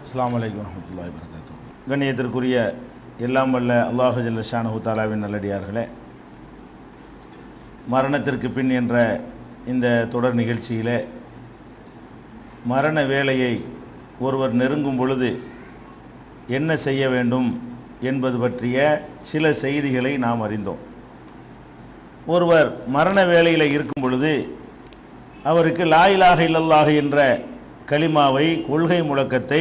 அஸ்ஸலாமு அலைக்கும் வரஹ்மத்துல்லாஹி வபரகாத்துஹு கண்ணியத்திற்குரிய எல்லாம் வல்ல அல்லாஹு ஜல்ல ஷானஹு தாலாவின் நல்லடியார்களே மரணத்திற்கு பின் என்ற இந்த தொடர் நிகழ்ச்சியிலே மரண வேலையை ஒருவர் நெருங்கும் பொழுது என்ன செய்ய வேண்டும் என்பது பற்றிய சில செய்திகளை நாம் அறிந்தோம் ஒருவர் மரண வேலையில் இருக்கும் பொழுது அவருக்கு லாயிலாக இல்லல்லாக என்ற கலிமாவை கொள்கை முழக்கத்தை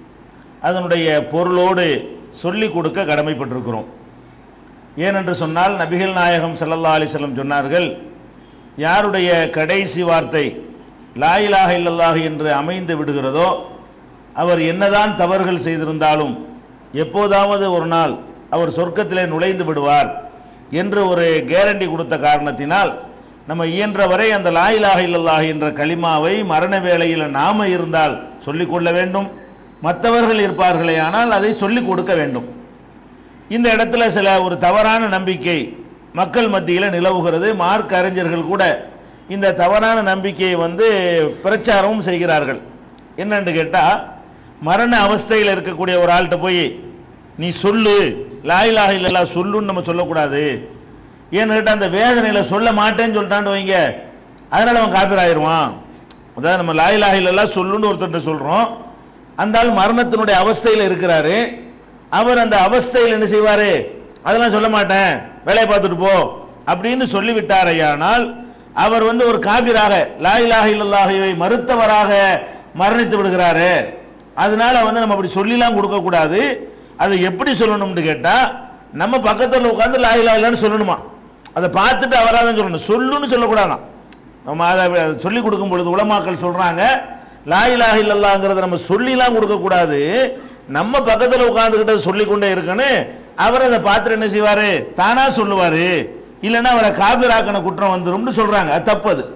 அதனுடைய பொருளோடு சொல்லிக் கொடுக்க கடமைப்பட்டிருக்கிறோம் ஏனென்று சொன்னால் நபிகள் நாயகம் ஸல்லல்லாஹு அலைஹி வஸல்லம் சொன்னார்கள் யாருடைய கடைசி வார்த்தை லாயிலாக இல்லல்லாஹ் என்று அமைந்து விடுகிறதோ அவர் என்னதான் தவறுகள் செய்திருந்தாலும் எப்போதாவது ஒரு நாள் அவர் சொர்க்கத்திலே நுழைந்து விடுவார் என்று ஒரு கேரண்டி கொடுத்த காரணத்தினால் நம்ம இயன்றவரை அந்த லாயிலாக இல்லல்லாஹ் என்ற கலிமாவை மரண வேளையில் நாம இருந்தால் சொல்லிக்கொள்ள வேண்டும் மற்றவர்கள் இருப்பார்களே ஆனால் அதை சொல்லிக் கொடுக்க வேண்டும் இந்த இடத்துல சில ஒரு தவறான நம்பிக்கை மக்கள் மத்தியில் நிலவுகிறது மார்க் அறிஞர்கள் கூட இந்த தவறான நம்பிக்கையை வந்து பிரச்சாரமும் செய்கிறார்கள் என்னன்னு கேட்டால் மரண அவஸ்தையில் இருக்கக்கூடிய ஒரு ஆள்கிட்ட போய் நீ சொல்லு லாயிலாக இல்லல்லா சொல்லுன்னு நம்ம சொல்லக்கூடாது ஏன்னு கேட்டால் அந்த வேதனையில் சொல்ல மாட்டேன்னு சொல்லிட்டான்னு வைங்க அதனால அவன் காப்பீர் ஆயிடுவான் அதாவது நம்ம லாயிலாக இல்லல்லா சொல்லுன்னு ஒருத்தர்கிட்ட சொல்கிறோம் அந்த ஆள் மரணத்தினுடைய அவஸ்தையில் இருக்கிறாரு அவர் அந்த அவஸ்தையில் என்ன செய்வாரு அதெல்லாம் சொல்ல மாட்டேன் வேலையை பார்த்துட்டு போ அப்படின்னு சொல்லிவிட்டாரையானால் அவர் வந்து ஒரு காபிராக லாயிலாக இல்லல்லாஹவை மறுத்தவராக மரணித்து விடுகிறாரு அதனால வந்து நம்ம அப்படி சொல்லிலாம் கொடுக்க கூடாது அதை எப்படி சொல்லணும்னு கேட்டா நம்ம பக்கத்தில் உட்காந்து லாயிலா இல்லைன்னு சொல்லணுமா அதை பார்த்துட்டு அவராதான் சொல்லணும் சொல்லுன்னு சொல்லக்கூடாதான் நம்ம அதை சொல்லி கொடுக்கும் பொழுது உலமாக்கள் சொல்றாங்க லாயிலாக இல்லல்லாங்கிறத நம்ம சொல்லிலாம் கொடுக்கக்கூடாது நம்ம பக்கத்தில் உட்காந்துக்கிட்ட சொல்லிக்கொண்டே இருக்கணும் அவர் அதை பார்த்துட்டு என்ன செய்வாரு தானா சொல்லுவாரு இல்லைன்னா அவரை காபிராக்கின குற்றம் வந்துரும்னு சொல்றாங்க அது தப்பு அது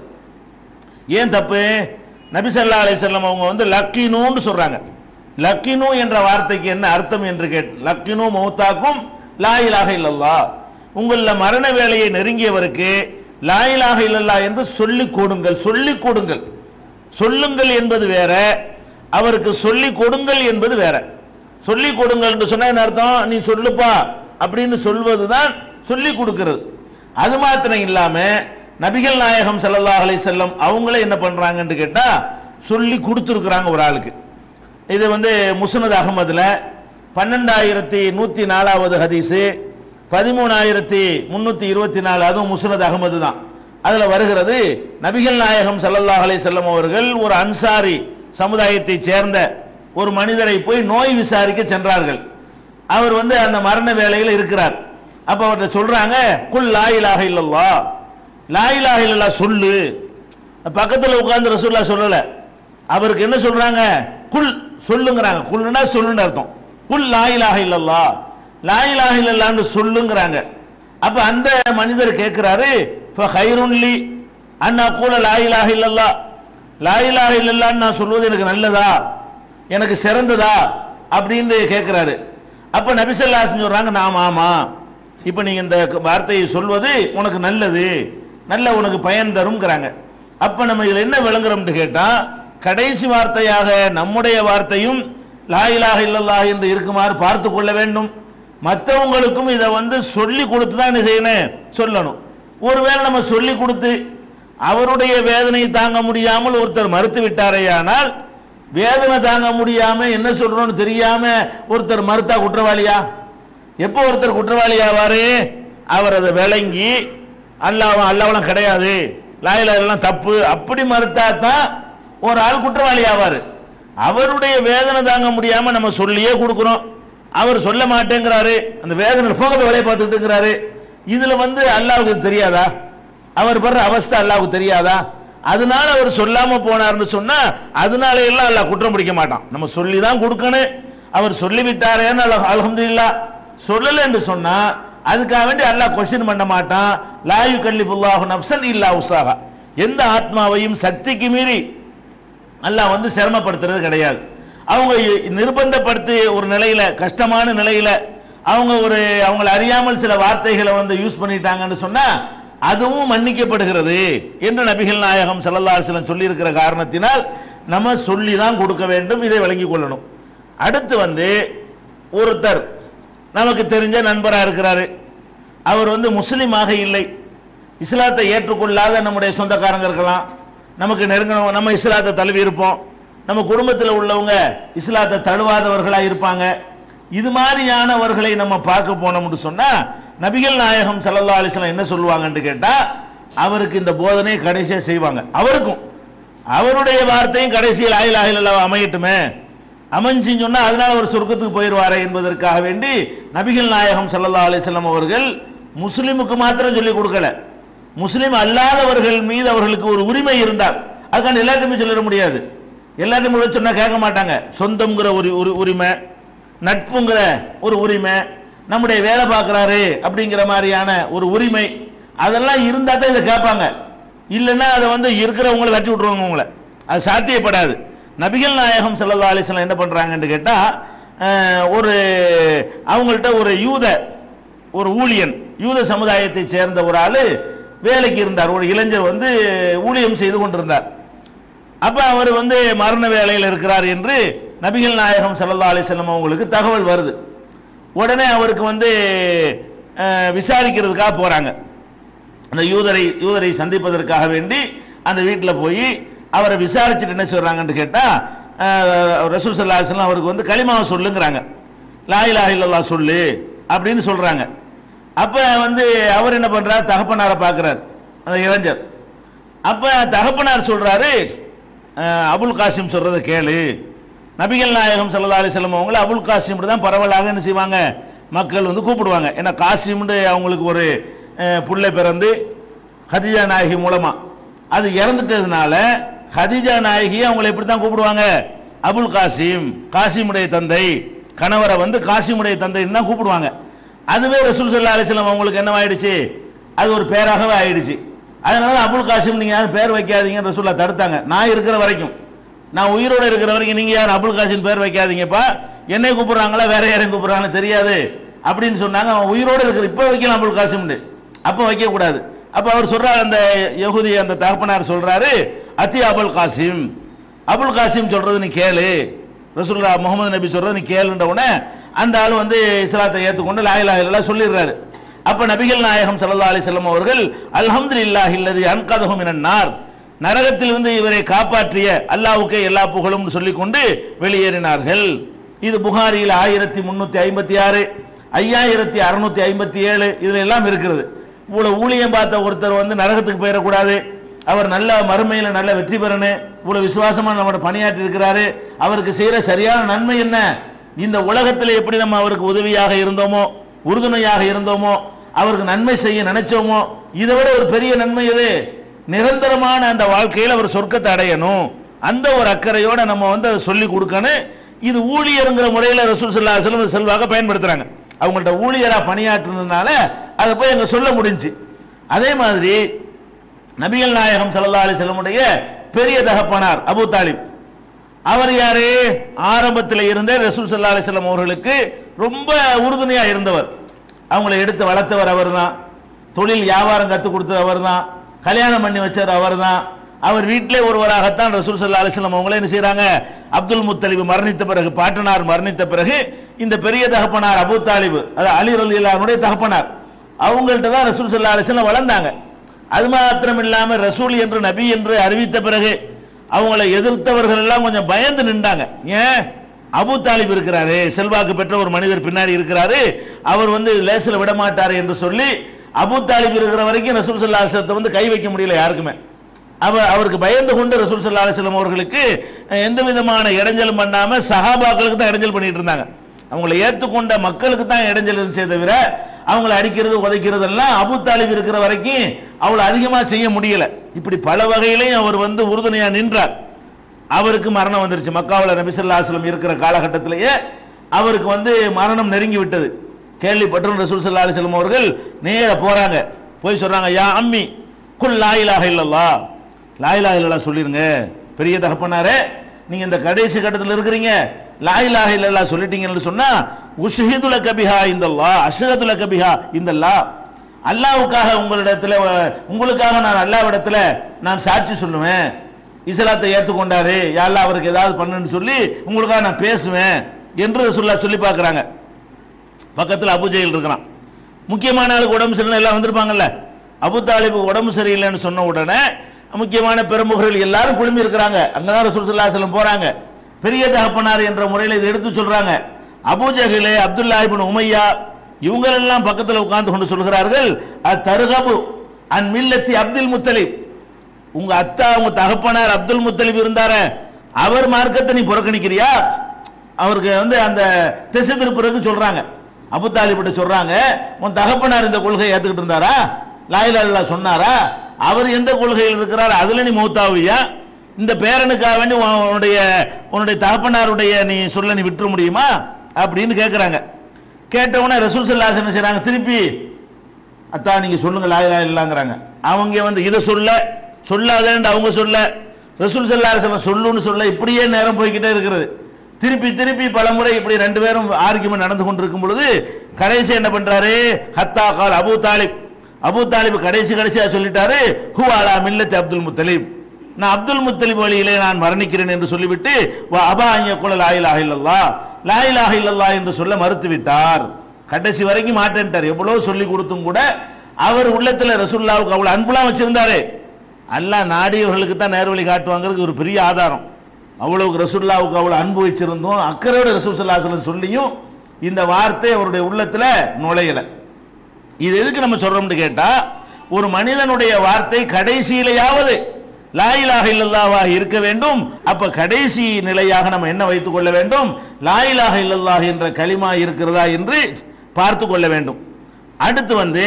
ஏன் தப்பு நபிசல்லா அலிசல்லம் அவங்க வந்து லக்கினுன்னு சொல்றாங்க லக்கினு என்ற வார்த்தைக்கு என்ன அர்த்தம் என்று கேட் லக்கினு மௌத்தாக்கும் லாயிலாக இல்லல்லா உங்களில் மரண வேலையை நெருங்கியவருக்கு லாயிலாக இல்லல்லா என்று சொல்லிக் கொடுங்கள் சொல்லிக் கொடுங்கள் சொல்லுங்கள் என்பது வேற அவருக்கு சொல்லி கொடுங்கள் என்பது வேற சொல்லி கொடுங்கள் என்று சொன்னா என்ன அர்த்தம் நீ சொல்லுப்பா அப்படின்னு சொல்வது தான் சொல்லி கொடுக்கிறது அது மாத்திரம் இல்லாம நபிகள் நாயகம் ஸல்லல்லாஹு அலைஹி செல்லம் அவங்களே என்ன பண்றாங்கன்னு கேட்டா சொல்லி கொடுத்துருக்குறாங்க ஒரு ஆளுக்கு இது வந்து முஸ்னத் அகமதுல பன்னெண்டாயிரத்தி நூத்தி நாலாவது ஹதீஸு பதிமூணாயிரத்தி முன்னூத்தி இருபத்தி நாலு அதுவும் முஸ்னத் அகமது தான் அதுல வருகிறது நபிகள் நாயகம் ஸல்லல்லாஹு அலைஹி செல்லம் அவர்கள் ஒரு அன்சாரி சமுதாயத்தை சேர்ந்த ஒரு மனிதரை போய் நோய் விசாரிக்க சென்றார்கள் அவர் வந்து அந்த மரண வேலையில் இருக்கிறார் அப்ப அவர்கிட்ட சொல்றாங்க குல் லாயிலாக இல்லல்லா லாயிலாக இல்லல்லா சொல்லு பக்கத்தில் உட்கார்ந்து ரசூல்லா சொல்லல அவருக்கு என்ன சொல்றாங்க குல் சொல்லுங்கிறாங்க குல்னா சொல்லுன்னு அர்த்தம் குல் லாயிலாக இல்லல்லா லாயிலாக இல்லல்லான்னு சொல்லுங்கிறாங்க அப்ப அந்த மனிதர் கேட்கிறாரு ஹைருன்லி அண்ணா கூட லாயிலாக இல்லல்லா லாயிலாக இல்லல்லான்னு நான் சொல்வது எனக்கு நல்லதா எனக்கு சிறந்ததா அப்படின்னு கேட்கிறாரு அப்ப நபிசல்லாசன் சொல்றாங்க நாம் ஆமா இப்ப நீங்க இந்த வார்த்தையை சொல்வது உனக்கு நல்லது நல்ல உனக்கு பயன் தரும்ங்கிறாங்க அப்ப நம்ம இதுல என்ன விளங்குறோம்னு கேட்டா கடைசி வார்த்தையாக நம்முடைய வார்த்தையும் லாயிலாக இல்லல்லா என்று இருக்குமாறு பார்த்து கொள்ள வேண்டும் மற்றவங்களுக்கும் இதை வந்து சொல்லி கொடுத்து தான் என்ன செய்யணும் சொல்லணும் ஒருவேளை நம்ம சொல்லி கொடுத்து அவருடைய வேதனை தாங்க முடியாமல் ஒருத்தர் மறுத்து விட்டாரேயானால் வேதனை தாங்க முடியாம என்ன சொல்றோம்னு தெரியாம ஒருத்தர் மறுத்தா குற்றவாளியா எப்போ ஒருத்தர் குற்றவாளி ஆவாரு அவர் அதை விளங்கி அல்லாவும் அல்லாவெல்லாம் கிடையாது லாயில எல்லாம் தப்பு அப்படி மறுத்தா தான் ஒரு ஆள் குற்றவாளி ஆவார் அவருடைய வேதனை தாங்க முடியாம நம்ம சொல்லியே கொடுக்குறோம் அவர் சொல்ல மாட்டேங்கிறாரு அந்த வேதனை போக வேலையை பார்த்துக்கிட்டுங்கிறாரு இதுல வந்து அல்லாவுக்கு தெரியாதா அவர் படுற அவஸ்தை அல்லாவுக்கு தெரியாதா அதனால அவர் சொல்லாம போனார்னு சொன்னா அதனால எல்லாம் அல்லாஹ் குற்றம் பிடிக்க மாட்டான் நம்ம சொல்லி தான் கொடுக்கணும் அவர் சொல்லிவிட்டாரேன்னு அலமதுல்லா சொல்லல என்று சொன்னா அதுக்காக வேண்டி அல்லாஹ் கொஸ்டின் பண்ண மாட்டான் லாயு கல்லிஃபுல்லாஹு நப்சன் இல்லா உசாகா எந்த ஆத்மாவையும் சக்திக்கு மீறி அல்லாஹ் வந்து சிரமப்படுத்துறது கிடையாது அவங்க நிர்பந்தப்படுத்தி ஒரு நிலையில கஷ்டமான நிலையில அவங்க ஒரு அவங்களை அறியாமல் சில வார்த்தைகளை வந்து யூஸ் பண்ணிட்டாங்கன்னு சொன்னா அதுவும் மன்னிக்கப்படுகிறது என்று நபிகள் நாயகம் ஸல்லல்லாஹு அலைஹி வஸல்லம் சொல்லி இருக்கிற காரணத்தினால் நம்ம சொல்லி தான் கொடுக்க வேண்டும் இதை விளங்கிக் கொள்ளணும் அடுத்து வந்து ஒருத்தர் நமக்கு தெரிஞ்ச நண்பராக இருக்கிறாரு அவர் வந்து முஸ்லீமாக இல்லை இஸ்லாத்தை ஏற்றுக்கொள்ளாத நம்முடைய சொந்தக்காரங்க இருக்கலாம் நமக்கு நெருங்கின நம்ம இஸ்லாத்தை தழுவி இருப்போம் நம்ம குடும்பத்தில் உள்ளவங்க இஸ்லாத்தை தழுவாதவர்களாக இருப்பாங்க இது மாதிரியானவர்களை நம்ம பார்க்க போனோம்னு சொன்னா நபிகள் நாயகம் ஸல்லல்லாஹு அலைஹி வஸல்லம் என்ன சொல்லுவாங்கன்னு கேட்டா அவருக்கு இந்த போதனை கடைசியா செய்வாங்க அவருக்கும் அவருடைய வார்த்தையும் கடைசியில் ஆயில் ஆயில் அமையட்டுமே அமைஞ்சுன்னு சொன்னா அதனால ஒரு சொர்க்கத்துக்கு போயிடுவாரே என்பதற்காக வேண்டி நபிகள் நாயகம் ஸல்லல்லாஹு அலைஹி வஸல்லம் அவர்கள் முஸ்லிமுக்கு மாத்திரம் சொல்லி கொடுக்கல முஸ்லிம் அல்லாதவர்கள் மீது அவர்களுக்கு ஒரு உரிமை இருந்தால் அதுக்கான எல்லாத்தையுமே சொல்லிட முடியாது எல்லாத்தையும் கூட சொன்னா கேட்க மாட்டாங்க சொந்தம்ங்கிற ஒரு ஒரு உரிமை நட்புங்கிற ஒரு உரிமை நம்முடைய வேலை பார்க்குறாரு அப்படிங்கிற மாதிரியான ஒரு உரிமை அதெல்லாம் இருந்தால் தான் இதை கேட்பாங்க இல்லைன்னா அதை வந்து இருக்கிறவங்கள தட்டி விட்ருவாங்க உங்களை அது சாத்தியப்படாது நபிகள் நாயகம் ஸல்லல்லாஹு அலைஹி வஸல்லம் என்ன பண்ணுறாங்கன்னு கேட்டால் ஒரு அவங்கள்ட்ட ஒரு யூத ஒரு ஊழியன் யூத சமுதாயத்தை சேர்ந்த ஒரு ஆள் வேலைக்கு இருந்தார் ஒரு இளைஞர் வந்து ஊழியம் செய்து கொண்டிருந்தார் அப்ப அவர் வந்து மரண வேலையில் இருக்கிறார் என்று நபிகள் நாயகம் ஸல்லல்லாஹு அலைஹி வஸல்லம் அவங்களுக்கு தகவல் வருது உடனே அவருக்கு வந்து அஹ், விசாரிக்கிறதுக்காக போறாங்க அந்த யூதரை யூதரை சந்திப்பதற்காக வேண்டி அந்த வீட்டில் போய் அவரை விசாரிச்சுட்டு என்ன சொல்றாங்கன்னு கேட்டா அஹ், ரசூல் ஸல்லல்லாஹு அலைஹி வஸல்லம் அவருக்கு வந்து களிமாவை சொல்லுங்கிறாங்க லா இலாஹ இல்லல்லாஹ் சொல்லு அப்படின்னு சொல்றாங்க அப்ப வந்து அவர் என்ன பண்றார் தகப்பனாரை பார்க்கிறார் அந்த இளைஞர் அப்ப தகப்பனார் சொல்றாரு அஹ், அபுல் காசிம் சொல்றதை கேளு நபிகள் நாயகம் ஸல்லல்லாஹு அலைஹி வஸல்லம் அவங்கள அபுல் காசிம் தான் பரவலாக என்ன செய்வாங்க மக்கள் வந்து கூப்பிடுவாங்க ஏன்னா காசிம்னு அவங்களுக்கு ஒரு அஹ், புள்ளை பிறந்து ஹதிஜா நாயகி மூலமா அது இறந்துட்டதுனால ஹதிஜா நாயகி அவங்களை எப்படி தான் கூப்பிடுவாங்க அபுல் காசிம் காசிமுடைய தந்தை கணவரை வந்து காசிமுடைய தந்தைன்னு தான் கூப்பிடுவாங்க அதுவே ரசூல் ஸல்லல்லாஹு அலைஹி வஸல்லம் அவங்களுக்கு என்னவாயிடுச்சு அது ஒரு பேராகவே ஆயிடுச்சு அதனால அபுல் காசிம் நீங்க யாரும் பேர் வைக்காதீங்கன்னு ரசூல்லா தடுத்தாங்க நான் இருக்கிற வரைக்கும் நான் உயிரோட இருக்கிற வரைக்கும் நீங்க யாரும் அபுல் காசிம் பேர் வைக்காதீங்கப்பா என்னை கூப்பிடுறாங்களா வேற யாரையும் கூப்பிடுறாங்கன்னு தெரியாது அப்படின்னு சொன்னாங்க அவன் உயிரோட இருக்கிற இப்போ வைக்கலாம் அபுல் காசிம்னு அப்போ வைக்க கூடாது அப்போ அவர் சொல்றாரு அந்த யகுதி அந்த தகப்பனார் சொல்றாரு அத்தி அபுல் காசிம் அபுல் காசிம் சொல்றது நீ கேளு ரசூல்லா முகமது நபி சொல்றது நீ கேளுன்ற உடனே அந்த ஆள் வந்து இஸ்லாத்தை ஏற்றுக்கொண்டு லாயிலா இல்லா சொல்லிடுறாரு அப்ப நபிகள் நாயகம் ஸல்லல்லாஹு அலைஹி வஸல்லம் அவர்கள் அல்ஹம்துலில்லாஹி அல்லதி அன்கதஹு மினன் நார் நரகத்திலிருந்து இவரை காப்பாற்றிய அல்லாஹ்வுக்கே எல்லா புகழும் சொல்லிக்கொண்டு வெளியேறினார்கள் இது புகாரியில் ஆயிரத்தி முன்னூத்தி ஐம்பத்தி ஆறு ஐயாயிரத்தி அறுநூத்தி ஐம்பத்தி ஏழு இதுல எல்லாம் இருக்கிறது இவ்வளவு ஊழியம் பார்த்த ஒருத்தர் வந்து நரகத்துக்கு போயிடக்கூடாது அவர் நல்ல மறுமையில நல்ல வெற்றி பெறணும் இவ்வளவு விசுவாசமா நம்மளோட பணியாற்றி இருக்கிறாரு அவருக்கு செய்யற சரியான நன்மை என்ன இந்த உலகத்தில் எப்படி நம்ம அவருக்கு உதவியாக இருந்தோமோ உறுதுணையாக இருந்தோமோ அவருக்கு நன்மை செய்ய நினைச்சோமோ இதை விட ஒரு பெரிய நன்மை எது நிரந்தரமான அந்த வாழ்க்கையில் அவர் சொர்க்கத்தை அடையணும் அந்த ஒரு அக்கறையோட நம்ம வந்து அதை சொல்லி கொடுக்கணும் இது ஊழியருங்கிற முறையில் ரசூல் சல்லா செல்வம் செல்வாக பயன்படுத்துறாங்க அவங்கள்ட்ட ஊழியரா பணியாற்றுனதுனால அதை போய் அங்க சொல்ல முடிஞ்சு அதே மாதிரி நபிகள் நாயகம் ஸல்லல்லாஹு அலைஹி வஸல்லமுடைய பெரிய தகப்பனார் அபூ தாலிப் அவர் யாரு ஆரம்பத்தில் இருந்தே ரசூல் ஸல்லல்லாஹு அலைஹி வஸல்லம் அவர்களுக்கு ரொம்ப உறுதுணையா இருந்தவர் அவங்களை எடுத்து வளர்த்தவர் அவர்தான் தொழில் வியாபாரம் கற்றுக் கொடுத்தது அவர்தான் கல்யாணம் பண்ணி வச்சவர் அவர்தான் அவர் வீட்டிலே ஒருவராகத்தான் ரசூல் ஸல்லல்லாஹு அலைஹி வஸல்லம் அவங்களே என்ன செய்றாங்க அப்துல் முத்தலிப் மரணித்த பிறகு பாட்டனார் மரணித்த பிறகு இந்த பெரிய தகப்பனார் அபூ தாலிப் அது அலி ரலியல்லாஹுடைய தகப்பனார் அவங்கள்ட்ட தான் ரசூல் ஸல்லல்லாஹு அலைஹி வஸல்லம் வளர்ந்தாங்க அது மாத்திரம் இல்லாம ரசூல் என்று நபி என்று அறிவித்த பிறகு அவங்களை எதிர்த்தவர்கள் எல்லாம் கொஞ்சம் பயந்து நின்றாங்க ஏன் அபு தாலிப் இருக்கிறாரு செல்வாக்கு பெற்ற ஒரு மனிதர் பின்னாடி இருக்கிறாரு அவர் வந்து லேசில் விட மாட்டாரு என்று சொல்லி அபு தாலிப் இருக்கிற வரைக்கும் ரசூல் சல்லா அலிஸ்லத்தை வந்து கை வைக்க முடியல யாருக்குமே அவர் அவருக்கு பயந்து கொண்டு ரசூல் சல்லா அலிஸ்லாம் அவர்களுக்கு அஹ், எந்த விதமான இடைஞ்சலும் பண்ணாம சஹாபாக்களுக்கு தான் இடைஞ்சல் பண்ணிட்டு இருந்தாங்க அவங்களை ஏற்றுக்கொண்ட மக்களுக்கு தான் இடைஞ்சல் இருந்துச்சே தவிர அவங்களை அடிக்கிறது உதைக்கிறது எல்லாம் அபு தாலிப் இருக்கிற வரைக்கும் அவ்வளவு அதிகமா செய்ய முடியல இப்படி பல வகையிலையும் அவர் வந்து உறுதுணையா நின்றார் அவருக்கு மரணம் வந்துருச்சு மக்காவில் நபிசல்லாஸ்லம் இருக்கிற காலகட்டத்திலேயே அவருக்கு வந்து மரணம் நெருங்கி விட்டது கேள்விப்பட்டு ரசூல் சல்லா அலிஸ்லம் அவர்கள் நேர போறாங்க போய் சொல்றாங்க யா அம்மி குல் லாயிலாக இல்லல்லா லாயிலாக இல்லல்லா சொல்லிருங்க பெரிய தகப்பனாரே நீங்க இந்த கடைசி கட்டத்தில் இருக்கிறீங்க லாயிலாக இல்லல்லா சொல்லிட்டீங்கன்னு சொன்னா உஷஹிதுல கபிஹா இந்தல்லா அஷஹதுல கபிஹா இந்தல்லா அல்லாவுக்காக உங்களிடத்துல உங்களுக்காக நான் அல்லாவிடத்துல நான் சாட்சி சொல்லுவேன் இஸ்லாத்தை ஏற்றுக்கொண்டாரு யாரெல்லாம் அவருக்கு ஏதாவது பண்ணுன்னு சொல்லி உங்களுக்காக நான் பேசுவேன் என்று ரசூல்லா சொல்லி பார்க்குறாங்க பக்கத்தில் அபுஜெயில் இருக்கிறான் முக்கியமான ஆளுக்கு உடம்பு சரியில்லை எல்லாம் வந்திருப்பாங்கல்ல அபு தாலிபு உடம்பு சரியில்லைன்னு சொன்ன உடனே முக்கியமான பெருமுகர்கள் எல்லாரும் குழுமி இருக்கிறாங்க அங்கதான் ரசூல் ஸல்லல்லாஹு அலைஹி வஸல்லம் போறாங்க பெரிய தகப்பனார் என்ற முறையில் இதை எடுத்து சொல்றாங்க அபூஜஹிலே அப்துல்லா இப்னு உமையா இவங்களெல்லாம் பக்கத்தில் உட்கார்ந்து கொண்டு சொல்கிறார்கள் அத்தருகபு அன் மில்லத்தி அப்துல் முத்தலிப் உங்க அத்தா உங்க தகப்பனார் அப்துல் முத்தலிப் இருந்தாரே அவர் மார்க்கத்தை நீ புறக்கணிக்கிறியா அவருக்கு வந்து அந்த திசை திருப்புறதுக்கு சொல்றாங்க அபு தாலிபிட்ட சொல்றாங்க உன் தகப்பனார் இந்த கொள்கையை ஏத்துக்கிட்டு இருந்தாரா லாயிலா இல்லா சொன்னாரா அவர் எந்த கொள்கையில் இருக்கிறார் அதுல நீ மௌத்தாவியா இந்த பேரனுக்காக வேண்டி உன் உன்னுடைய உன்னுடைய தகப்பனாருடைய நீ சொல்ல நீ விட்டுற முடியுமா அப்படின்னு கேட்குறாங்க கேட்டவுடனே ரசூல் சல்லாஸ் என்ன செய்றாங்க திருப்பி அத்தா நீங்க சொல்லுங்க லாயிலா இல்லாங்கிறாங்க அவங்க வந்து இதை சொல்ல சொல்லாதேன்னு அவங்க சொல்ல ரசூல் சல்லாஹ் சொல்லுன்னு சொல்ல இப்படியே நேரம் போய்க்கிட்டே இருக்கிறது திருப்பி திருப்பி பலமுறை இப்படி ரெண்டு பேரும் ஆர்கியூமெண்ட் நடந்து கொண்டிருக்கும் பொழுது கடைசி என்ன பண்றாரு ஹத்தா கால் அபு தாலிப் அபு தாலிப் கடைசி கடைசியா சொல்லிட்டாரு ஹூ அலா மில்லத் அப்துல் முத்தலிப் நான் அப்துல் முத்தலிப் வழியிலே நான் மரணிக்கிறேன் என்று சொல்லிவிட்டு வா அபா அங்க குல லாயிலாக இல்லல்லா லாயிலாக இல்லல்லா என்று சொல்ல மறுத்து விட்டார் கடைசி வரைக்கும் மாட்டேன்ட்டார் எவ்வளவு சொல்லி கொடுத்தும் கூட அவர் உள்ளத்துல ரசூல்லாவுக்கு அவ்வளவு அன்புலாம் வச்சிருந்தாரு அல்லாஹ் நாடியவர்களுக்கு தான் நேர்வழி காட்டுவாங்கிறது ஒரு பெரிய ஆதாரம் அவ்வளவு ரசூல்லாவுக்கு அவ்வளவு அன்பு வச்சிருந்தோம் அக்கறையோட ரசூல் சல்லாஹலம் சொல்லியும் இந்த வார்த்தை அவருடைய உள்ளத்துல நுழையல இது எதுக்கு நம்ம சொல்றோம்னு கேட்டா ஒரு மனிதனுடைய வார்த்தை கடைசியிலேயாவது லாயிலாக இல்லல்லாவாக இருக்க வேண்டும் அப்ப கடைசி நிலையாக நம்ம என்ன வைத்துக் கொள்ள வேண்டும் லாயிலாக இல்லல்லாஹ் என்ற களிமா இருக்கிறதா என்று பார்த்து கொள்ள வேண்டும் அடுத்து வந்து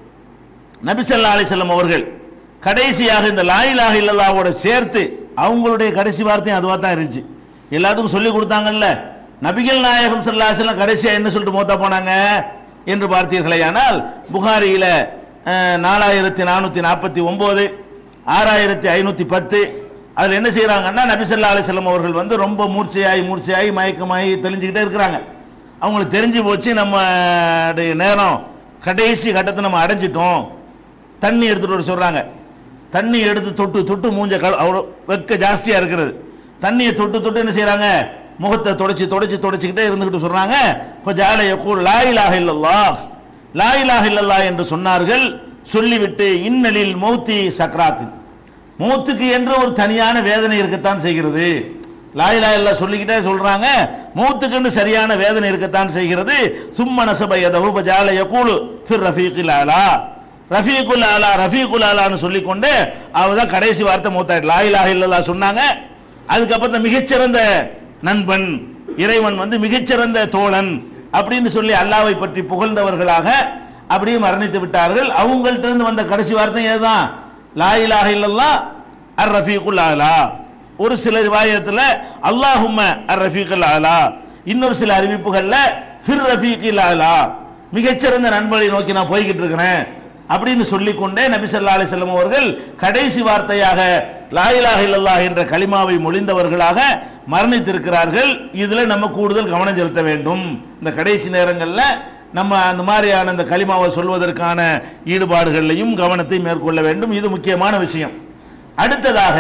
நபிசல்லா அலிசல்லம் அவர்கள் கடைசியாக இந்த லாயிலாக இல்லல்லாவோட சேர்த்து அவங்களுடைய கடைசி வார்த்தையும் அதுவாக தான் இருந்துச்சு எல்லாத்துக்கும் சொல்லி கொடுத்தாங்கல்ல நபிகள் நாயகம் சல்லாஹலம் கடைசியா என்ன சொல்லிட்டு மூத்தா போனாங்க என்று பார்த்தீர்களேயானால் புகாரியில அஹ், நாலாயிரத்தி நானூத்தி நாற்பத்தி ஒன்பது ஆறாயிரத்தி ஐநூத்தி பத்து அதுல என்ன செய்யறாங்கன்னா நபி ஸல்லல்லாஹு அலைஹி வஸல்லம் அவர்கள் வந்து ரொம்ப மூர்ச்சையாகி மூர்ச்சையாகி மயக்கமாகி தெளிஞ்சுக்கிட்டே இருக்கிறாங்க அவங்களுக்கு தெரிஞ்சு போச்சு நம்ம நேரம் கடைசி கட்டத்தை நம்ம அடைஞ்சிட்டோம் தண்ணி எடுத்துட்டு வர சொல்றாங்க தண்ணி எடுத்து தொட்டு தொட்டு மூஞ்ச கழு அவ்வளோ வெக்க ஜாஸ்தியா இருக்கிறது தண்ணியை தொட்டு தொட்டு என்ன செய்றாங்க முகத்தை தொடச்சி தொடச்சி தொடச்சிக்கிட்டே இருந்துகிட்டு சொல்றாங்க இப்போ ஜால யக்கூல் லா இலாஹ இல்லல்லாஹ் லா இலாஹ இல்லல்லாஹ் என்று சொன்னார்கள் சொல்லிவிட்டு இன்னலில் மௌத்தி சக்ராத்தின் மூத்துக்கு என்று ஒரு தனியான வேதனை இருக்கத்தான் செய்கிறது லாயிலா இல்லா சொல்லிக்கிட்டே சொல்றாங்க மூத்துக்குன்னு சரியான வேதனை இருக்கத்தான் செய்கிறது சும்ம நசப யதஹு ஃபஜால யகூலு ஃபிர் ரஃபீகில் ஆலா ரஃபீகுல் ஆலா ரஃபீகுல் ஆலான்னு சொல்லிக்கொண்டு அவர் தான் கடைசி வார்த்தை மூத்தாயிட்டு லாயிலா இல்லல்லா சொன்னாங்க அதுக்கப்புறம் இந்த மிகச்சிறந்த நண்பன் இறைவன் வந்து மிகச்சிறந்த தோழன் அப்படின்னு சொல்லி அல்லாவை பற்றி புகழ்ந்தவர்களாக அப்படியே மரணித்து விட்டார்கள் அவங்கள்ட்ட இருந்து வந்த கடைசி வார்த்தை ஏதான் லாயிலாக இல்லல்லா அர் ரஃபீகுல் ஆலா ஒரு சில ரிவாயத்தில் அல்லாஹும்ம அர் ரஃபீகுல் ஆலா இன்னொரு சில அறிவிப்புகள்ல ஃபிர் ரஃபீகில் ஆலா மிகச்சிறந்த நண்பனை நோக்கி நான் போய்கிட்டு இருக்கிறேன் அப்படின்னு சொல்லிக்கொண்டே நபி ஸல்லல்லாஹு அலைஹி வஸல்லம் அவர்கள் கடைசி வார்த்தையாக லா இலாஹ இல்லல்லாஹ் என்ற கலிமாவை மொழிந்தவர்களாக மரணித்திருக்கிறார்கள் இதுல நம்ம கூடுதல் கவனம் செலுத்த வேண்டும் இந்த கடைசி நேரங்களில் நம்ம அந்த மாதிரியான இந்த கலிமாவை சொல்வதற்கான ஈடுபாடுகளையும் கவனத்தை மேற்கொள்ள வேண்டும் இது முக்கியமான விஷயம் அடுத்ததாக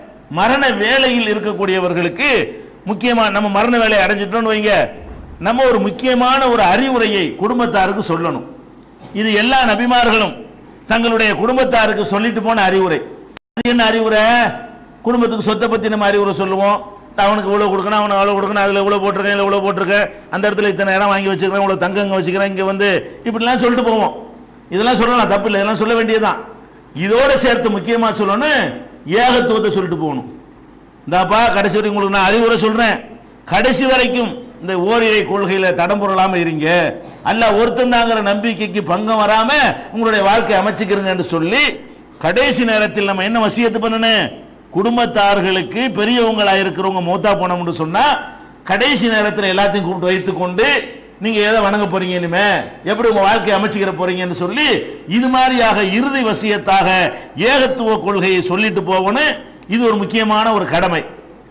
மரண வேலையில் இருக்கக்கூடியவர்களுக்கு முக்கியமா நம்ம மரண வேலையை அடைஞ்சிட்டோம்னு வைங்க நம்ம ஒரு முக்கியமான ஒரு அறிவுரையை குடும்பத்தாருக்கு சொல்லணும் இது எல்லா நபிமார்களும் தங்களுடைய குடும்பத்தாருக்கு சொல்லிட்டு போன அறிவுரை அது என்ன அறிவுரை குடும்பத்துக்கு சொத்தை பத்தி நம்ம அறிவுரை சொல்லுவோம் அவனுக்கு இவ்வளவு கொடுக்கணும் அவனுக்கு அவ்வளவு கொடுக்கணும் அதுல இவ்வளவு போட்டிருக்கேன் இதுல இவ்வளவு போட்டிருக்கேன் அந்த இடத்துல இத்தனை இடம் வாங்கி வச்சிருக்கேன் இவ்வளவு தங்கம் இங்க வச்சுக்கிறேன் இங்க வந்து இப்படிலாம் சொல்லிட்டு போவோம் இதெல்லாம் சொல்லலாம் தப்பு இல்லை இதெல்லாம் சொல்ல வேண்டியதுதான் இதோட சேர்த்து முக்கியமா சொல்லணும் ஏகத்துவத்தை சொல்லிட்டு போகணும் இந்தாப்பா கடைசி வரைக்கும் உங்களுக்கு நான் அறிவுரை சொல்றேன் கடைசி வரைக்கும் இந்த ஓரிரை கொள்கையில தடம் புரளாம இருங்க அல்ல ஒருத்தந்தாங்கிற நம்பிக்கைக்கு பங்கம் வராம உங்களுடைய வாழ்க்கை அமைச்சுக்கிறீங்கன்னு சொல்லி கடைசி நேரத்தில் நம்ம என்ன வசியத்து பண்ணணும் குடும்பத்தார்களுக்கு பெரியவங்களா இருக்கிறவங்க மூத்தா போனோம்னு சொன்னா கடைசி நேரத்தில் எல்லாத்தையும் கூப்பிட்டு வைத்துக்கொண்டு நீங்க எதை வணங்க போறீங்க இனிமே எப்படி உங்க வாழ்க்கையை அமைச்சுக்கிற போறீங்கன்னு சொல்லி இது மாதிரியாக இறுதி வசியத்தாக ஏகத்துவ கொள்கையை சொல்லிட்டு போகணும் இது ஒரு முக்கியமான ஒரு கடமை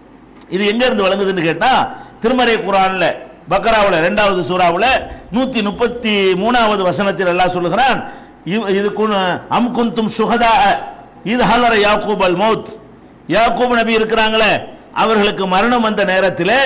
இது எங்க இருந்து வழங்குதுன்னு கேட்டா திருமறை குரான்ல பக்ராவுல ரெண்டாவது சூறாவுல நூத்தி முப்பத்தி மூணாவது வசனத்தில் எல்லாம் சொல்லுகிறான் இவ்- இது குன்- அம் குந்தும் சுகதா இது ஹலர யாக்கூப் அல் மௌத் யாக்கூப் நபி இருக்கிறாங்களே அவர்களுக்கு மரணம் வந்த நேரத்தில்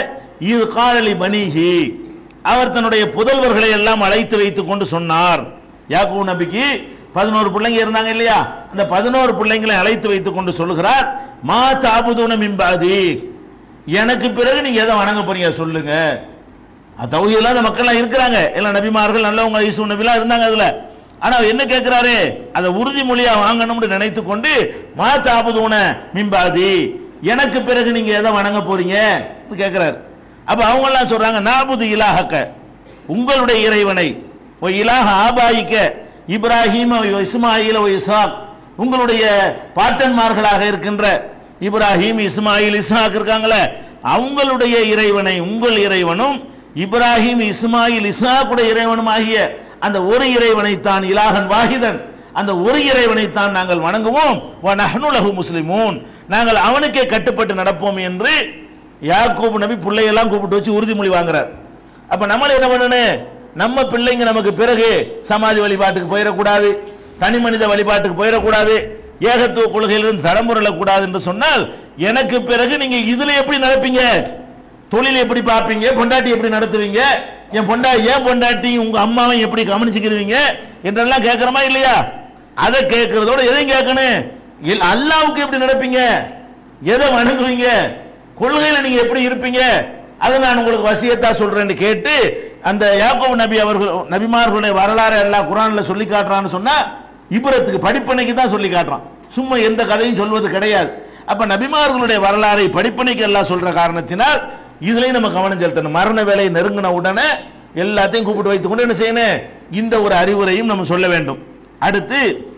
இது காலலி பனிஹி அவர் தன்னுடைய புதல்வர்களை எல்லாம் அழைத்து வைத்துக் கொண்டு சொன்னார் யாக்கூப் நபிக்கு பதினோரு பிள்ளைங்க இருந்தாங்க இல்லையா அந்த பதினோரு பிள்ளைங்களை அழைத்து வைத்துக் கொண்டு சொல்லுகிறார் மா தாபுதூன மிம்பாதி எனக்கு பிறகு நீங்க எதை வணங்க போறீங்க சொல்லுங்க தௌஹீத் இல்லாத மக்கள்லாம் இருக்கிறாங்க எல்லாம் நபிமார்கள் நல்லவங்க ஈசு நபிலாம் இருந்தாங்க அதுல ஆனா அவர் என்ன கேட்கிறாரு அதை உறுதிமொழியா வாங்கணும்னு நினைத்து கொண்டு மா தாபுதூன மிம்பாதி எனக்கு பிறகு நீங்க எதை வணங்க போறீங்க கேட்கிறாரு அப்ப அவங்க எல்லாம் சொல்றாங்க நாபுது இலாஹக்க உங்களுடைய இறைவனை ஓ இலாஹ ஆபாயிக்க இப்ராஹிம் ஓ இஸ்மாயில் ஓ இஸ்ஹாக் உங்களுடைய பாட்டன்மார்களாக இருக்கின்ற இப்ராஹிம் இஸ்மாயில் இஸ்ஹாக் இருக்காங்களே அவங்களுடைய இறைவனை உங்கள் இறைவனும் இப்ராஹிம் இஸ்மாயில் இஸ்ஹாக்குடைய இறைவனும் ஆகிய அந்த ஒரு இறைவனை தான் இலாகன் வாஹிதன் அந்த ஒரு இறைவனை தான் நாங்கள் வணங்குவோம் வ நஹ்னு லஹு முஸ்லிமூன் நாங்கள் அவனுக்கே கட்டுப்பட்டு நடப்போம் என்று யாக்கூப் நபி பிள்ளையெல்லாம் கூப்பிட்டு வச்சு உறுதிமொழி வாங்குறார் அப்ப நம்மள என்ன பண்ணணும் நம்ம பிள்ளைங்க நமக்கு பிறகு சமாதி வழிபாட்டுக்கு போயிடக்கூடாது தனி மனித வழிபாட்டுக்கு போயிடக்கூடாது ஏகத்துவ கொள்கையிலிருந்து தடமுறலக்கூடாது என்று சொன்னால் எனக்கு பிறகு நீங்க இதுல எப்படி நடப்பீங்க தொழில் எப்படி பார்ப்பீங்க பொண்டாட்டி எப்படி நடத்துவீங்க என் பொண்டா ஏன் பொண்டாட்டி உங்க அம்மாவை எப்படி கவனிச்சுக்கிறீங்க என்றெல்லாம் கேட்கிறோமா இல்லையா அதை கேட்கறதோட எதையும் கேட்கணும் இல்- அல்லாவுக்கு எப்படி நடப்பீங்க எதை வணங்குவீங்க கொள்கையில நீங்க எப்படி இருப்பீங்க அதை நான் உங்களுக்கு வசியத்தா சொல்றேன்னு கேட்டு அந்த யாக்கோபு நபி அவர்கள் நபிமார்களுடைய வரலாறு எல்லாம் குரான்ல சொல்லி காட்டுறான்னு சொன்னா இபுரத்துக்கு படிப்பனைக்கு தான் சொல்லி காட்டுறான் சும்மா எந்த கதையும் சொல்வது கிடையாது அப்ப நபிமார்களுடைய வரலாறை படிப்பனைக்கு எல்லாம் சொல்ற காரணத்தினால் இதுலயும் நம்ம கவனம் செலுத்தணும் மரண வேலையை நெருங்கின உடனே எல்லாத்தையும் கூப்பிட்டு வைத்துக் கொண்டு என்ன செய்யணும் இந்த ஒரு அறிவுரையும் நம்ம சொல்ல வேண்டும் அடுத்து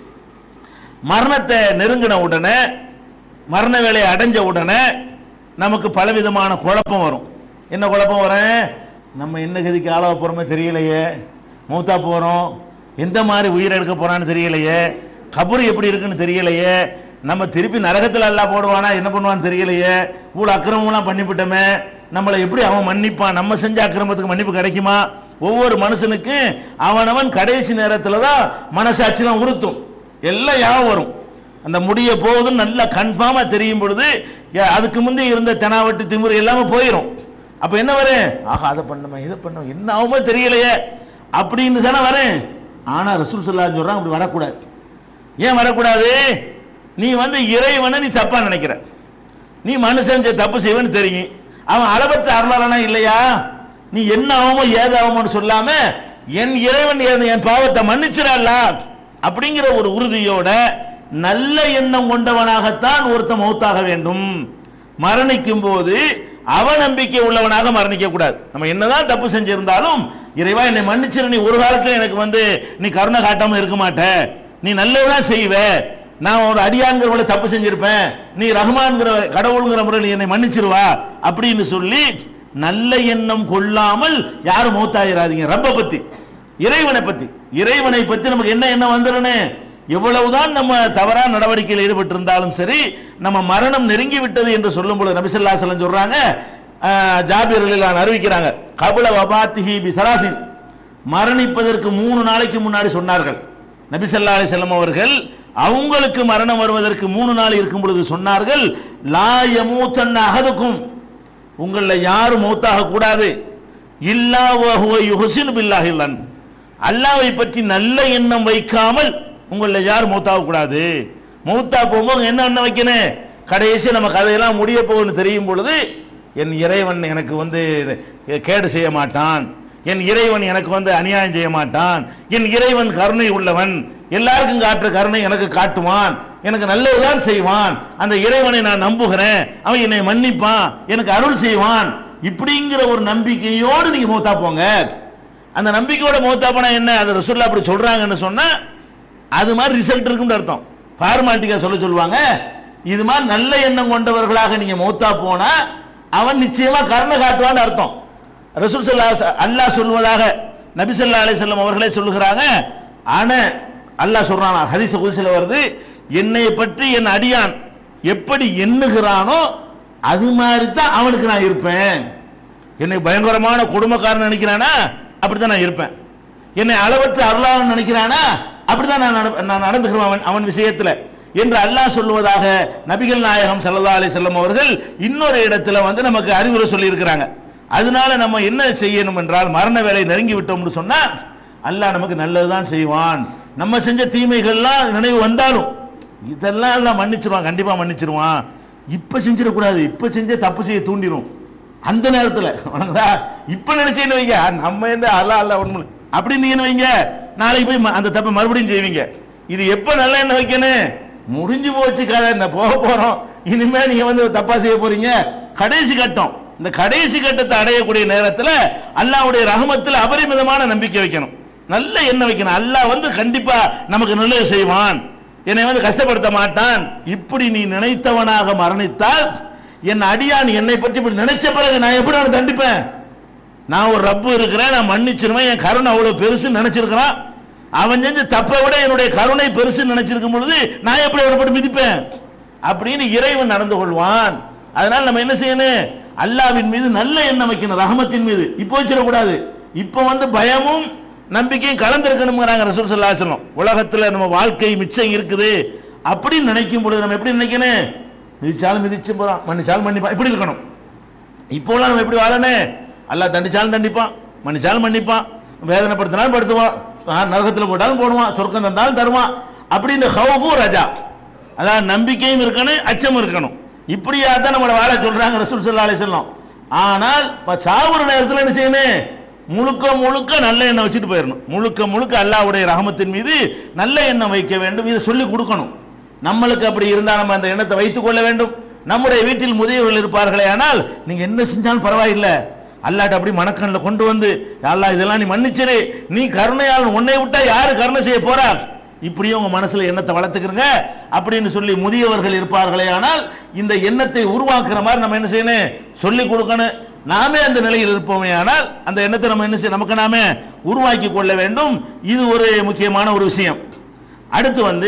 மரணத்தை நெருங்கின உடனே மரண வேலையை அடைஞ்ச உடனே நமக்கு பலவிதமான குழப்பம் வரும் என்ன குழப்பம் வரும் நம்ம என்ன கதிக்கு ஆளாக போறோமே தெரியலையே மூத்தா போறோம் எந்த மாதிரி உயிர் எடுக்க போறான்னு தெரியலையே கபரு எப்படி இருக்குன்னு தெரியலையே நம்ம திருப்பி நரகத்தில் எல்லாம் போடுவானா என்ன பண்ணுவான்னு தெரியலையே இவ்வளோ அக்கிரமம்லாம் பண்ணிவிட்டோமே நம்மளை எப்படி அவன் மன்னிப்பான் நம்ம செஞ்ச அக்கிரமத்துக்கு மன்னிப்பு கிடைக்குமா ஒவ்வொரு மனுஷனுக்கும் அவனவன் கடைசி நேரத்தில் தான் மனசாட்சிலாம் உறுத்தும் எல்லாம் யாவும் வரும் அந்த முடிய போகுதுன்னு நல்லா கன்ஃபார்மா தெரியும் பொழுது ஏ, அதுக்கு முந்தைய இருந்த தெனாவட்டு திமுறை எல்லாமே போயிடும் அப்ப என்ன வரும் ஆஹா அதை பண்ணுமே இதை பண்ணும் என்ன ஆகுமோ தெரியலையே அப்படின்னு தானே வரேன் ஆனா ரசூல் சொல்லா சொல்றான் அப்படி வரக்கூடாது ஏன் வரக்கூடாது நீ வந்து இறைவனை நீ தப்பா நினைக்கிற நீ மனுஷன் செஞ்ச தப்பு செய்வன்னு தெரியும் அவன் அளவற்ற அருளாளனா இல்லையா நீ என்ன ஆகுமோ ஏது ஆகுமோன்னு சொல்லாம என் இறைவன் என் என் பாவத்தை மன்னிச்சிடல அப்படிங்கிற ஒரு உறுதியோட நல்ல எண்ணம் கொண்டவனாகத்தான் ஒருத்தன் மௌத்தாக வேண்டும் மரணிக்கும் போது அவநம்பிக்கை உள்ளவனாக மரணிக்க கூடாது நம்ம என்னதான் தப்பு செஞ்சிருந்தாலும் இறைவா என்னை மன்னிச்சிரு நீ ஒரு காலத்துல எனக்கு வந்து நீ கருணை காட்டாம இருக்க மாட்ட நீ நல்லதான் செய்வ நான் ஒரு அடியான்கிறவளை தப்பு செஞ்சிருப்பேன் நீ ரஹ்மான்கிற கடவுளுங்கிற முறையில் என்னை மன்னிச்சிருவா அப்படின்னு சொல்லி நல்ல எண்ணம் கொள்ளாமல் யாரும் மௌத்தாயிராதீங்க ரப்ப பத்தி இறைவனை பத்தி இறைவனை பத்தி நமக்கு என்ன எண்ணம் வந்துடணும் எவ்வளவுதான் நம்ம தவறான நடவடிக்கையில் ஈடுபட்டு இருந்தாலும் சரி நம்ம மரணம் நெருங்கி விட்டது என்று சொல்லும் பொழுது நபிசல்லா சொல்லம் சொல்றாங்க ஆஹ், ஜாபீர் ரலியல்லாஹு அறிவிக்கிறாங்க கபுல வபாத்திஹி பிசராசின் மரணிப்பதற்கு மூணு நாளைக்கு முன்னாடி சொன்னார்கள் நபி ஸல்லல்லாஹு அலைஹி வஸல்லம் அவர்கள் அவங்களுக்கு மரணம் வருவதற்கு மூணு நாள் இருக்கும் பொழுது சொன்னார்கள் லா யமூத்தன்ன அஹதுக்கும் உங்களில் யாரும் மௌத்தாக கூடாது இல்லா வஹுவ யுஹ்சினு பில்லாஹி லன் அல்லாவை பற்றி நல்ல எண்ணம் வைக்காமல் உங்களில் யாரும் மௌத்தாக கூடாது மௌத்தா போகும்போது என்ன எண்ணம் வைக்கணும் கடைசி நம்ம கதையெல்லாம் முடிய போகும்னு தெரியும் பொழுது என் இறைவன் எனக்கு வந்து கேடு செய்ய மாட்டான் என் இறைவன் எனக்கு வந்து அநியாயம் செய்ய மாட்டான் என் இறைவன் கருணை உள்ளவன் எல்லாருக்கும் காட்டுற கருணை எனக்கு காட்டுவான் எனக்கு நல்லதுதான் செய்வான் அந்த இறைவனை நான் நம்புகிறேன் அவன் என்னை மன்னிப்பான் எனக்கு அருள் செய்வான் இப்படிங்கிற ஒரு நம்பிக்கையோடு நீங்க மூத்தா போங்க அந்த நம்பிக்கையோட மூத்தா போனா என்ன அது ரசூல்லா அப்படி சொல்றாங்கன்னு சொன்னா அது மாதிரி ரிசல்ட் இருக்குன்னு அர்த்தம் ஃபார்மாலிட்டிக்கா சொல்ல சொல்லுவாங்க இது மாதிரி நல்ல எண்ணம் கொண்டவர்களாக நீங்க மௌத்தா போனா அவன் நிச்சயமா கருணை காட்டுவான்னு அர்த்தம் ரசூல் சல்லா அல்லாஹ் சொல்வதாக நபி ஸல்லல்லாஹு அலைஹி வஸல்லம் அவர்களே சொல்லுகிறாங்க ஆன அல்லாஹ் சொல்றான் ஹதீஸ் குதிசில வருது என்னை பற்றி என் அடியான் எப்படி எண்ணுகிறானோ அது மாதிரி தான் அவனுக்கு நான் இருப்பேன் என்னை பயங்கரமான குடும்பக்காரன் நினைக்கிறானா அப்படித்தான் நான் இருப்பேன் என்னை அளவற்ற அருளாளன் நினைக்கிறானா அப்படிதான் நான் நட- நான் நடந்துக்கிறேன் அவன் அவன் விஷயத்துல என்று அல்லாஹ் சொல்லுவதாக நபிகள் நாயகம் ஸல்லல்லாஹு அலைஹி வஸல்லம் அவர்கள் இன்னொரு இடத்துல வந்து நமக்கு அறிவுரை சொல்லி இருக்கிறாங்க அதனால நம்ம என்ன செய்யணும் என்றால் மரண வேலை நெருங்கி விட்டோம்னு சொன்னா அல்லாஹ் நமக்கு நல்லதுதான் செய்வான் நம்ம செஞ்ச தீமைகள்லாம் நினைவு வந்தாலும் இதெல்லாம் எல்லாம் மன்னிச்சிருவான் கண்டிப்பா மன்னிச்சிருவான் இப்ப செஞ்சிடக்கூடாது இப்ப செஞ்ச தப்பு செய்ய தூண்டிரும் அந்த நேரத்துல வணங்குதா இப்ப நினைச்சேன்னு வைங்க நம்ம எந்த அல்லா அல்ல ஒண்ணு அப்படி நீங்க வைங்க நாளைக்கு போய் ம- அந்த தப்பை மறுபடியும் செய்வீங்க இது எப்ப நல்ல எண்ணெய் வைக்கணும் முடிஞ்சு போச்சு கதை என்ன போக போறோம் இனிமே நீங்க வந்து தப்பா செய்ய போறீங்க கடைசி கட்டம் இந்த கடைசி கட்டத்தை அடையக்கூடிய நேரத்துல அல்லாஹ்வுடைய ரஹமத்துல அபரிமிதமான நம்பிக்கை வைக்கணும் நல்ல எண்ணெய் வைக்கணும் அல்லாஹ் வந்து கண்டிப்பா நமக்கு நல்லது செய்வான் என்னை வந்து கஷ்டப்படுத்த மாட்டான் இப்படி நீ நினைத்தவனாக மரணித்தால் என் அடியான் என்னை பற்றி இப்படி நினைச்ச பிறகு நான் எப்படி அவனை தண்டிப்பேன் நான் ஒரு ரப்பு இருக்கிறேன் நான் மன்னிச்சிருவேன் என் கருணை அவ்வளவு பெருசு நினைச்சிருக்கிறான் அவன் செஞ்ச தப்பை விட என்னுடைய கருணை பெருசு நினைச்சிருக்கும் பொழுது நான் எப்படி அவனை போட்டு மிதிப்பேன் அப்படின்னு இறைவன் நடந்து கொள்வான் அதனால நம்ம என்ன செய்யணும் அல்லாவின் மீது நல்ல எண்ணம் வைக்கணும் ரஹமத்தின் மீது இப்போ வச்சிடக்கூடாது இப்போ வந்து பயமும் நம்பிக்கையும் கலந்திருக்கணுங்கிறாங்க ரசூல் ஸல்லல்லாஹு அலைஹி வஸல்லம் உலகத்துல நம்ம வாழ்க்கை மிச்சம் இருக்குது அப்படின்னு நினைக்கும் பொழுது நம்ம எப்படி நினைக்கணும் மிதிச்சாலும் மிதிச்சு போறான் மன்னிச்சாலும் மன்னிப்பான் இப்படி இருக்கணும் இப்போலாம் நம்ம எப்படி வாழணும் அல்லாஹ் தண்டிச்சாலும் தண்டிப்பான் மன்னிச்சாலும் மன்னிப்பான் வேதனைப்படுத்தினாலும் படுத்துவான் ஆஹ் நரகத்தில் போட்டாலும் போடுவான் சொர்க்கம் தந்தாலும் தருவான் அப்படி இந்த ஹவுஃபு ரஜா அதான் நம்பிக்கையும் இருக்கணும் அச்சமும் இருக்கணும் இப்படியா தான் நம்மளை வாழ சொல்றாங்க ரசூல் ஸல்லல்லாஹு அலைஹி வஸல்லம் ஆனால் இப்ப சாவுற நேரத்தில் என்ன செய்யணும் முழுக்க முழுக்க நல்ல எண்ணம் வச்சுட்டு போயிடணும் முழுக்க முழுக்க அல்லாஹ்வுடைய ரஹமத்தின் மீது நல்ல எண்ணம் வைக்க வேண்டும் இதை சொல்லி கொடுக்கணும் நம்மளுக்கு அப்படி இருந்தால் நம்ம அந்த எண்ணத்தை வைத்துக் கொள்ள வேண்டும் நம்முடைய வீட்டில் முதியவர்கள் இருப்பார்களே ஆனால் நீங்க என்ன செஞ்சாலும் பரவாயில்லை அல்லாட்ட அப்படி மனக்கண்ணில் கொண்டு வந்து அல்லாஹ் இதெல்லாம் நீ மன்னிச்சிரு நீ கருணையால் உன்னை விட்டா யாரு கருணை செய்ய போறா இப்படியும் உங்க மனசுல எண்ணத்தை வளர்த்துக்கிறங்க அப்படின்னு சொல்லி முதியவர்கள் இருப்பார்களே ஆனால் இந்த எண்ணத்தை உருவாக்குற மாதிரி நம்ம என்ன செய்யணும் சொல்லி கொடுக்கணும் நாமே அந்த நிலையில் இருப்போமே ஆனால் அந்த எண்ணத்தை நம்ம என்ன செய்ய நமக்கு நாமே உருவாக்கி கொள்ள வேண்டும் இது ஒரு முக்கியமான ஒரு விஷயம் அடுத்து வந்து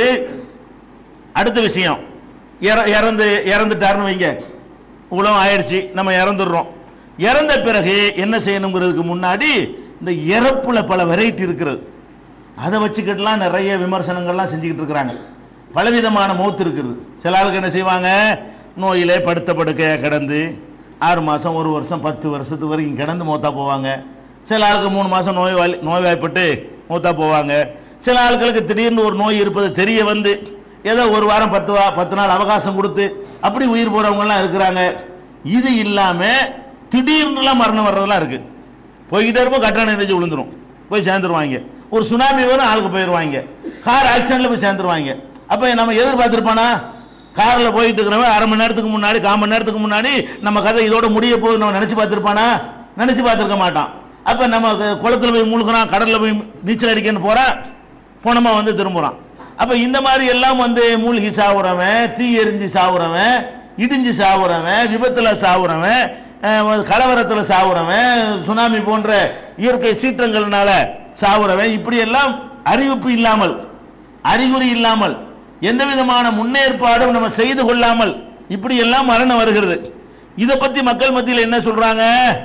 அடுத்த விஷயம் இற- இறந்து இறந்துட்டாருன்னு வைங்க உலகம் ஆயிடுச்சு நம்ம இறந்துடுறோம் இறந்த பிறகு என்ன செய்யணுங்கிறதுக்கு முன்னாடி இந்த இறப்புல பல வெரைட்டி இருக்கிறது அதை வச்சுக்கிட்டுலாம் நிறைய விமர்சனங்கள்லாம் செஞ்சுக்கிட்டு இருக்கிறாங்க பலவிதமான மௌத்து இருக்குது சில ஆளுக்கு என்ன செய்வாங்க நோயிலே படுத்த படுக்கையாக கிடந்து ஆறு மாதம் ஒரு வருஷம் பத்து வருஷத்து வரைக்கும் கிடந்து மௌத்தா போவாங்க சில ஆளுக்கு மூணு மாதம் நோய் நோய்வாய்ப்பட்டு மௌத்தா போவாங்க சில ஆட்களுக்கு திடீர்னு ஒரு நோய் இருப்பது தெரிய வந்து ஏதோ ஒரு வாரம் பத்து வா பத்து நாள் அவகாசம் கொடுத்து அப்படி உயிர் போறவங்கலாம் இருக்கிறாங்க இது இல்லாம திடீர்னுலாம் மரணம் வர்றதெல்லாம் இருக்கு போய்கிட்டே இருப்போம் கட்டணம் நெறிஞ்சு விழுந்துரும் போய் சேர்ந்துருவாங்க ஒரு சுனாமி வரும் ஆளுக்கு போயிடுவாங்க கார் ஆக்சிடென்ட்ல போய் சேர்ந்துருவாங்க அப்ப நம்ம எதிர்பார்த்திருப்பானா கார்ல போயிட்டு இருக்கிறவன் அரை மணி நேரத்துக்கு முன்னாடி கால் மணி நேரத்துக்கு முன்னாடி நம்ம கதை இதோட முடிய போகுது நம்ம நினைச்சு பார்த்திருப்பானா நினைச்சு பார்த்திருக்க மாட்டான் அப்ப நம்ம கு- குளத்துல போய் முழுகிறான் கடல்ல போய் நீச்சல் அடிக்கன்னு போறான் போனமா வந்து திரும்புறான் அப்ப இந்த மாதிரி எல்லாம் வந்து மூழ்கி சாவுறவன் தீ எரிஞ்சு சாவுறவன் இடிஞ்சு சாவுறவன் விபத்துல சாவுறவன் அஹ், கலவரத்துல சாவுறவன் சுனாமி போன்ற இயற்கை சீற்றங்கள்னால சாவுறவன் இப்படி எல்லாம் அறிவிப்பு இல்லாமல் அறிகுறி இல்லாமல் எந்த விதமான முன்னேற்பாடும் நம்ம செய்து கொள்ளாமல் இப்படி எல்லாம் மரணம் வருகிறது இதை பத்தி மக்கள் மத்தியில் என்ன சொல்றாங்க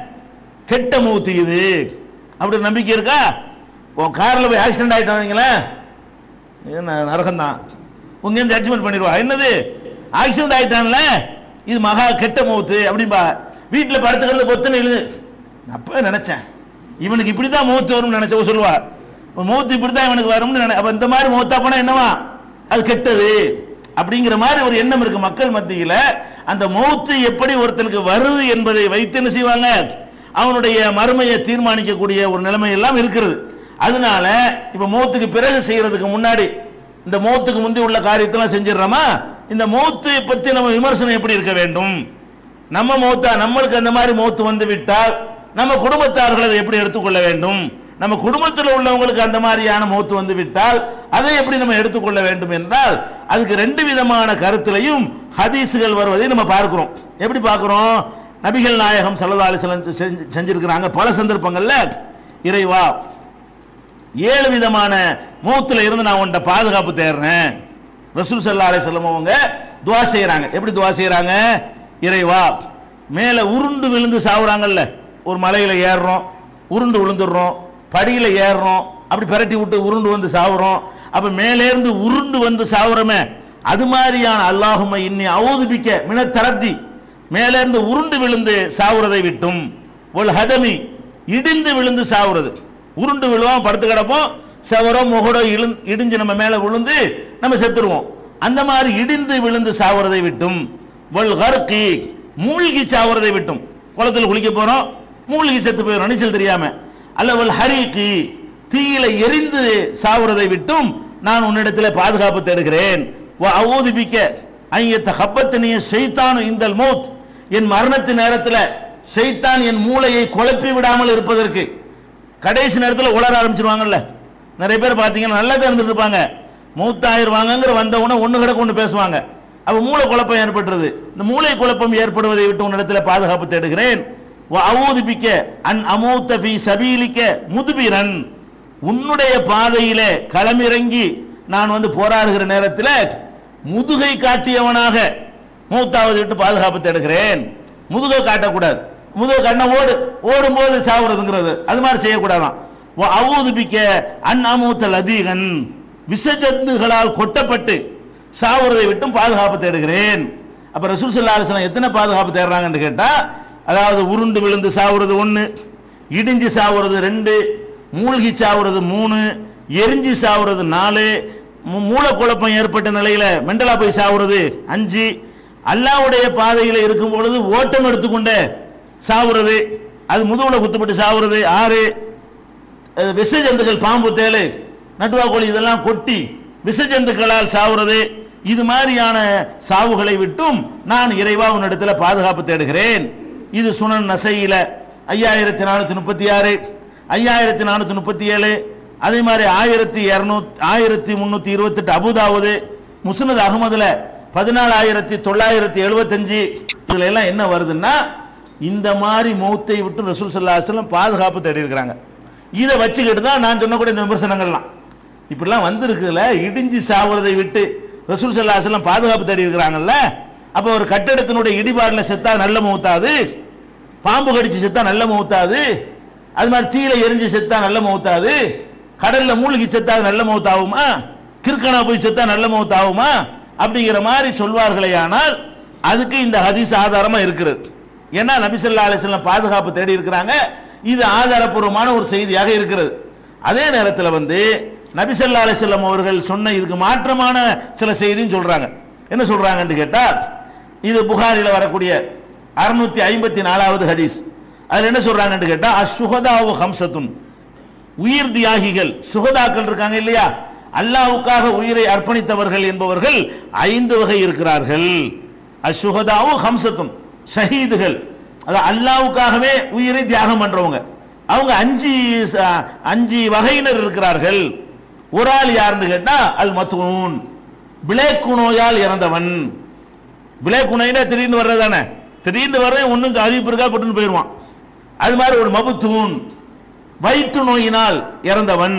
கெட்ட மூத்து இது அப்படி ஒரு நம்பிக்கை இருக்கா உன் கார்ல போய் ஆக்சிடென்ட் ஆயிட்டாங்களேன் இது ந- நரகம்தான் உங்க இருந்து ஜட்ஜ்மெண்ட் பண்ணிடுவா என்னது ஆக்சிடென்ட் ஆயிட்டான்ல இது மகா கெட்ட மௌத்து அப்படின்பா வீட்டில் படுத்துக்கிறது பொத்துன்னு எழுது அப்ப நினைச்சேன் இவனுக்கு இப்படிதான் மௌத்து வரும்னு நினைச்ச சொல்லுவா மௌத்து இப்படிதான் இவனுக்கு வரும்னு நினை அப்ப இந்த மாதிரி மௌத்தா போனா என்னவா அது கெட்டது அப்படிங்கிற மாதிரி ஒரு எண்ணம் இருக்கு மக்கள் மத்தியில அந்த மௌத்து எப்படி ஒருத்தனுக்கு வருது என்பதை வைத்து என்ன செய்வாங்க அவனுடைய மறுமையை தீர்மானிக்கக்கூடிய ஒரு நிலைமை எல்லாம் இருக்கிறது அதனால இப்ப மௌத்துக்கு பிறகு செய்யறதுக்கு முன்னாடி இந்த மௌத்துக்கு முந்தி உள்ள காரியத்தெல்லாம் செஞ்சிடறோமா இந்த மௌத்து பத்தி நம்ம விமர்சனம் எப்படி இருக்க வேண்டும் நம்ம மௌத்தா நம்மளுக்கு அந்த மாதிரி மௌத்து வந்து விட்டால் நம்ம குடும்பத்தார்கள் அதை எப்படி எடுத்துக்கொள்ள வேண்டும் நம்ம குடும்பத்தில் உள்ளவங்களுக்கு அந்த மாதிரியான மௌத்து வந்து விட்டால் அதை எப்படி நம்ம எடுத்துக்கொள்ள வேண்டும் என்றால் அதுக்கு ரெண்டு விதமான கருத்திலையும் ஹதீஸுகள் வருவதை நம்ம பார்க்கிறோம் எப்படி பார்க்கிறோம் நபிகள் நாயகம் சல்லல்லாஹு அலைஹி வஸல்லம் செஞ்சு- செஞ்சிருக்கிறாங்க பல சந்தர்ப்பங்கள்ல இறைவா ஏழு விதமான மூத்துல இருந்து நான் உன்கிட்ட பாதுகாப்பு தேடுறேன் ரசூல் சல்லா அலைஹி அவங்க துவா செய்யறாங்க எப்படி துவா செய்யறாங்க இறைவா மேல உருண்டு விழுந்து சாவுறாங்கல்ல ஒரு மலையில ஏறுறோம் உருண்டு விழுந்துடுறோம் படியில ஏறுறோம் அப்படி பிரட்டி விட்டு உருண்டு வந்து சாவுறோம் அப்ப மேலே இருந்து உருண்டு வந்து சாவுறமே அது மாதிரியான அல்லாஹும இன்னி அவுதுபிக்க மின தரத்தி மேலே இருந்து உருண்டு விழுந்து சாவுறதை விட்டும் ஒல் ஹதமி இடிந்து விழுந்து சாவுறது உருண்டு விழுவோம் படுத்து கிடப்போம் செவரோ முகடோ இழுந்து இடிஞ்சு நம்ம மேல விழுந்து நம்ம செத்துருவோம் அந்த மாதிரி இடிந்து விழுந்து சாவுறதை விட்டும் வல் கர்கி மூழ்கி சாவுறதை விட்டும் குளத்துல குளிக்க போறோம் மூழ்கி செத்து போயிடும் நீச்சல் தெரியாம அல்ல வல் ஹரிகி தீயில எரிந்து சாவுறதை விட்டும் நான் உன்னிடத்தில் பாதுகாப்பு தேடுகிறேன் அவூதிபிக்க ஐயத்த ஹப்பத்தினிய செய்தானு இந்தல் மௌத் என் மரணத்து நேரத்தில் செய்தான் என் மூளையை குழப்பி விடாமல் இருப்பதற்கு கடைசி நேரத்தில் உளர ஆரம்பிச்சிருவாங்கல்ல நிறைய பேர் பார்த்தீங்கன்னா நல்லா தான் இருந்துட்டு இருப்பாங்க மூத்தாயிருவாங்கங்கிற வந்த உடனே ஒன்று கிடக்கு ஒன்று பேசுவாங்க அப்போ மூளை குழப்பம் ஏற்பட்டுறது இந்த மூளை குழப்பம் ஏற்படுவதை விட்டு உன்னிடத்தில் பாதுகாப்பு தேடுகிறேன் அவூதிபிக்க அன் அமூத்த ஃபி சபீலிக்க முதுபிரன் உன்னுடைய பாதையிலே களமிறங்கி நான் வந்து போராடுகிற நேரத்தில் முதுகை காட்டியவனாக மூத்தாவது விட்டு பாதுகாப்பு தேடுகிறேன் முதுகை காட்டக்கூடாது முதுகை கண்ண ஓடு ஓடும்போது சாவுறதுங்கிறது அது மாதிரி செய்யக்கூடாதான் அவூதுபிக்க அன் அமூத்தல் அதிகன் விசஜந்துகளால் கொட்டப்பட்டு சாவுறதை விட்டும் பாதுகாப்பு தேடுகிறேன் அப்ப ரசூல் சல்லா அலிஸ்லாம் எத்தனை பாதுகாப்பு தேடுறாங்கன்னு கேட்டா அதாவது உருண்டு விழுந்து சாவுறது ஒன்று இடிஞ்சு சாவுறது ரெண்டு மூழ்கி சாவுறது மூணு எரிஞ்சு சாவுறது நாலு மூ- மூலக்குழப்பம் ஏற்பட்ட நிலையில மெண்டலா போய் சாவுறது அஞ்சு அல்லாவுடைய பாதையில இருக்கும் பொழுது ஓட்டம் எடுத்துக்கொண்டே சாவுறது அது முதுகுல குத்துப்பட்டு சாவுறது ஆறு அஹ் விஷ ஜந்துக்கள் பாம்பு தேளு நட்டுவா கோழி இதெல்லாம் கொட்டி விஷ ஜந்துக்களால் சாவுறது இது மாதிரியான சாவுகளை விட்டும் நான் இறைவா உன்னிடத்துல பாதுகாப்பு தேடுகிறேன் இது சுனன் நசையில ஐயாயிரத்தி நானூத்தி முப்பத்தி ஆறு ஐயாயிரத்தி நானூத்தி முப்பத்தி ஏழு அதே மாதிரி ஆயிரத்தி இரநூத்தி ஆயிரத்தி முன்னூத்தி இருபத்தெட்டு அபுதாவுது முஸ்னத் அகமதுல பதினாலாயிரத்தி தொள்ளாயிரத்தி எழுபத்தஞ்சு இதுல எல்லாம் என்ன வருதுன்னா இந்த மாதிரி மௌத்தை விட்டு ரசூல் சல்லா அலுவலம் பாதுகாப்பு தேடி இருக்கிறாங்க இதை வச்சுக்கிட்டு தான் நான் சொன்னக்கூடிய இந்த விமர்சனங்கள்லாம் இப்படிலாம் வந்திருக்குதுல இடிஞ்சு சாவுறதை விட்டு ரசூல் சல்லா அலுவலம் பாதுகாப்பு தேடி இருக்கிறாங்கல்ல அப்போ ஒரு கட்டடத்தினுடைய இடிபாடுல செத்தா நல்ல மௌத்தாது பாம்பு கடிச்சு செத்தா நல்ல மௌத்தாது அது மாதிரி தீயில எரிஞ்சு செத்தா நல்ல மௌத்தாது கடல்ல மூழ்கி செத்தா அது நல்ல மௌத்தாகுமா கிறுக்கனா போய் செத்தா நல்ல மௌத்தாகுமா அப்படிங்கிற மாதிரி சொல்வார்களே ஆனால் அதுக்கு இந்த ஹதீஸ் ஆதாரமா இருக்கிறது ஏன்னா நபிசல்லா அலிஸ்லாம் பாதுகாப்பு தேடி இருக்கிறாங்க இது ஆதாரப்பூர்வமான ஒரு செய்தியாக இருக்கிறது அதே நேரத்தில் வந்து நபிசல்லா அலிஸ்லாம் அவர்கள் சொன்ன இதுக்கு மாற்றமான சில செய்தியும் சொல்றாங்க என்ன சொல்றாங்கன்னு கேட்டா இது புகாரில வரக்கூடிய அறுநூத்தி ஐம்பத்தி நாலாவது ஹதீஸ் அதுல என்ன சொல்றாங்கன்னு கேட்டா அசுகதாவு ஹம்சத்துன் உயிர் தியாகிகள் சுகதாக்கள் இருக்காங்க இல்லையா அல்லாவுக்காக உயிரை அர்ப்பணித்தவர்கள் என்பவர்கள் ஐந்து வகை இருக்கிறார்கள் அசுகதாவும் ஹம்சத்தும் ஷஹீதுகள் அது அல்லாவுக்காகவே உயிரை தியாகம் பண்றவங்க அவங்க அஞ்சு ச- அஞ்சு வகையினர் இருக்கிறார்கள் ஒரு ஆள் யாருன்னு கேட்டா அல் மத்தூன் விளைக்கு நோயால் இறந்தவன் விளைக்கு நோயினா திடீர்னு வர்றது தானே திடீர்னு வர்றேன் ஒன்றும் அறிவிப்பு இருக்கா போட்டுன்னு போயிடுவான் அது மாதிரி ஒரு மபுத்தூன் வயிற்று நோயினால் இறந்தவன்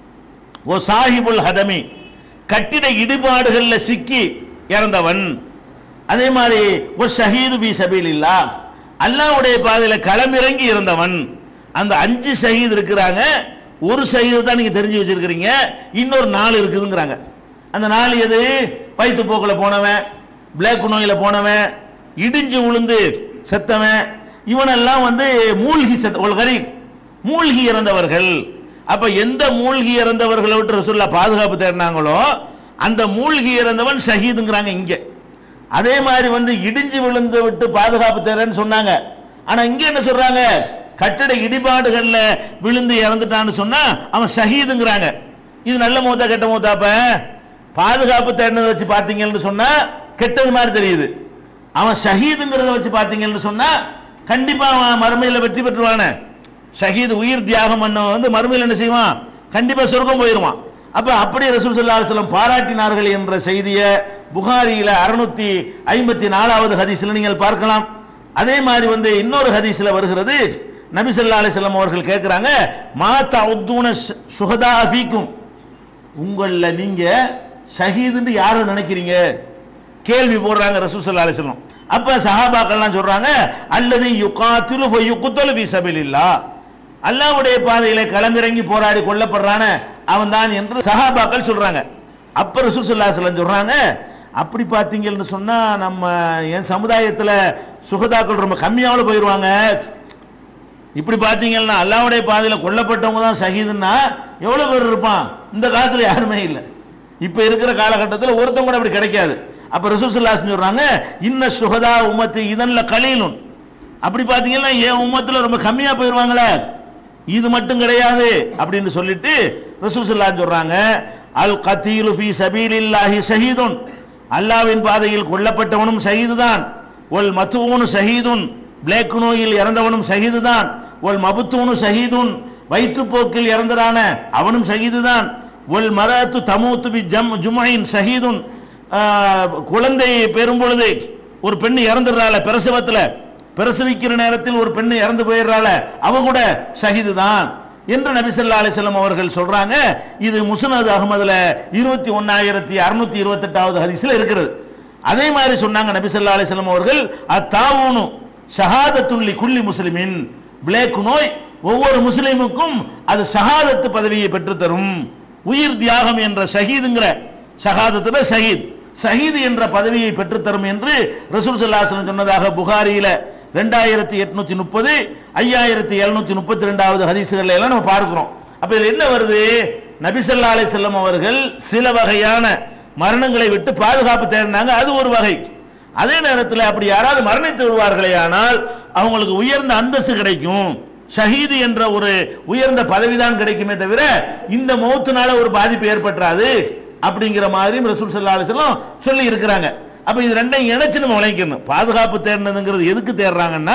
ஓ சாஹிபுல் ஹதமி கட்டிட இடிபாடுகள்ல சிக்கி இறந்தவன் அதே மாதிரி ஒரு ஷஹீது பி சபீலில்லா அல்லாஹ்வுடைய பாதையில களமிறங்கி இருந்தவன் அந்த அஞ்சு ஷஹீத் இருக்கிறாங்க ஒரு ஷஹீது தான் நீங்க தெரிஞ்சு வச்சிருக்கிறீங்க இன்னொரு நாலு இருக்குதுங்கிறாங்க அந்த நாலு எது வயிற்று போக்கில் போனவன் பிளாக் நோயில போனவன் இடிஞ்சு விழுந்து செத்தவன் இவனெல்லாம் வந்து மூழ்கி செத்த ஒரு கரீப் மூழ்கி இறந்தவர்கள் அப்ப எந்த மூழ்கி இறந்தவர்களை விட்டு ரசூல்லா பாதுகாப்பு தேடினாங்களோ அந்த மூழ்கி இறந்தவன் ஷஹீதுங்கிறாங்க இங்க அதே மாதிரி வந்து இடிஞ்சு விழுந்து விட்டு பாதுகாப்பு தேடுறேன்னு சொன்னாங்க ஆனா இங்க என்ன சொல்றாங்க கட்டிட இடிபாடுகள்ல விழுந்து இறந்துட்டான்னு சொன்னா அவன் ஷஹீதுங்கிறாங்க இது நல்ல மூத்தா கெட்ட மூத்தாப்ப பாதுகாப்பு தேடினதை வச்சு பார்த்தீங்கன்னு சொன்னா கெட்டது மாதிரி தெரியுது அவன் ஷஹீதுங்கிறத வச்சு பார்த்தீங்கன்னு சொன்னா கண்டிப்பா அவன் மறுமையில வெற்றி பெற்றுவானே ஷஹீத் உயிர் தியாகம் பண்ண வந்து மறுமையில் என்ன செய்வான் கண்டிப்பா சொர்க்கம் போயிடுவான் அப்ப அப்படி ரசூல் ஸல்லல்லாஹு அலைஹி வஸல்லம் பாராட்டினார்கள் என்ற செய்தியை புகாரியில அறுநூத்தி ஐம்பத்தி நாலாவது ஹதீஸ்ல நீங்கள் பார்க்கலாம் அதே மாதிரி வந்து இன்னொரு ஹதீஸ்ல வருகிறது நபி ஸல்லல்லாஹு அலைஹி வஸல்லம் அவர்கள் கேட்கிறாங்க மா தஉத்தூன சுஹதா ஃபீக்கும் உங்கள நீங்க ஷஹீதுன்னு யாரை நினைக்கிறீங்க கேள்வி போடுறாங்க ரசூல் ஸல்லல்லாஹு அலைஹி வஸல்லம் அப்ப சஹாபாக்கள்லாம் சொல்றாங்க அல்லது யுகாத்திலு ஃப யுக்தலு ஃபீ சபிலில்லாஹ் அல்லாஹ்வுடைய பாதையிலே களமிறங்கி போராடி கொல்லப்படுறான அவன் தான் என்று சஹாபாக்கள் சொல்றாங்க அப்ப ரசூல் ஸல்லல்லாஹு அலைஹி வஸல்லம் சொல்றாங்க அப்படி பார்த்தீங்கன்னு சொன்னா நம்ம என் சமுதாயத்துல சுகதாக்கள் ரொம்ப கம்மியாவில் போயிடுவாங்க இப்படி பார்த்தீங்கன்னா அல்லாவுடைய பாதையில் கொல்லப்பட்டவங்க தான் ஷஹீதுன்னா எவ்வளோ பேர் இருப்பான் இந்த காலத்தில் யாருமே இல்லை இப்போ இருக்கிற காலகட்டத்தில் ஒருத்தன் கூட அப்படி கிடைக்காது அப்போ ரசூசுல்லாஸ் சொல்றாங்க இன்ன சுகதா உமத்து இதன்ல கலீலும் அப்படி பார்த்தீங்கன்னா என் உம்மத்தில் ரொம்ப கம்மியாக போயிடுவாங்களே இது மட்டும் கிடையாது அப்படின்னு சொல்லிட்டு ரசூசுல்லான்னு சொல்றாங்க அல் கத்தீலு ஃபி சபீலில்லாஹி ஷஹீதுன் அல்லாவின் பாதையில் கொல்லப்பட்டவனும் ஷஹீது தான் ஒல் மத்துவனு ஷஹீதுன் பிளேக் நோயில் இறந்தவனும் ஷஹீது தான் ஒல் மபுத்தூனு ஷஹீதுன் வயிற்றுப்போக்கில் இறந்ததான அவனும் ஷஹீது தான் ஒல் மரத்து தமூத்து பி ஜம் ஜுமைன் ஷஹீதுன் ஆஹ், குழந்தை பெறும் பொழுது ஒரு பெண் இறந்துடுறாள பிரசவத்துல பிரசவிக்கிற நேரத்தில் ஒரு பெண் இறந்து போயிடுறாள அவ கூட ஷஹீது தான் என்று நபி ஸல்லல்லாஹு அலைஹி வஸல்லம் அவர்கள் சொல்றாங்க இது முஸ்னத் அகமதுல இருபத்தி ஒன்னாயிரத்தி அறுநூத்தி இருபத்தெட்டாவது ஹதீஸ்ல இருக்கிறது அதே மாதிரி சொன்னாங்க நபி ஸல்லல்லாஹு அலைஹி வஸல்லம் அவர்கள் அத்தாவுனு ஷஹாதத்துல்லி குல்லி முஸ்லிமின் பிளேக் நோய் ஒவ்வொரு முஸ்லிமுக்கும் அது ஷஹாதத்து பதவியை பெற்று தரும் உயிர் தியாகம் என்ற ஷஹீதுங்கிற ஷஹாதத்துல ஷஹீத் ஷஹீத் என்ற பதவியை பெற்றுத்தரும் என்று ரசூல் சல்லாஹன் சொன்னதாக புகாரியில ரெண்டாயிரத்தி எட்நூத்தி முப்பது ஐயாயிரத்தி எழுநூத்தி முப்பத்தி ரெண்டாவது ஹதீசுகள் எல்லாம் நம்ம பார்க்கிறோம் அப்ப இதுல என்ன வருது நபிசல்லா அலை செல்லம் அவர்கள் சில வகையான மரணங்களை விட்டு பாதுகாப்பு தேடினாங்க அது ஒரு வகை அதே நேரத்தில் அப்படி யாராவது மரணித்து விடுவார்களே ஆனால் அவங்களுக்கு உயர்ந்த அந்தஸ்து கிடைக்கும் ஷஹீது என்ற ஒரு உயர்ந்த பதவிதான் கிடைக்குமே தவிர இந்த மௌத்துனால ஒரு பாதிப்பு ஏற்பட்டுறாது அப்படிங்கிற மாதிரி ரசூல் சல்லா அலிஸ்லாம் சொல்லி இருக்கிறாங்க அப்ப இது ரெண்டையும் இணைச்சு நம்ம விளைக்கணும் பாதுகாப்பு தேடினதுங்கிறது எதுக்கு தேடுறாங்கன்னா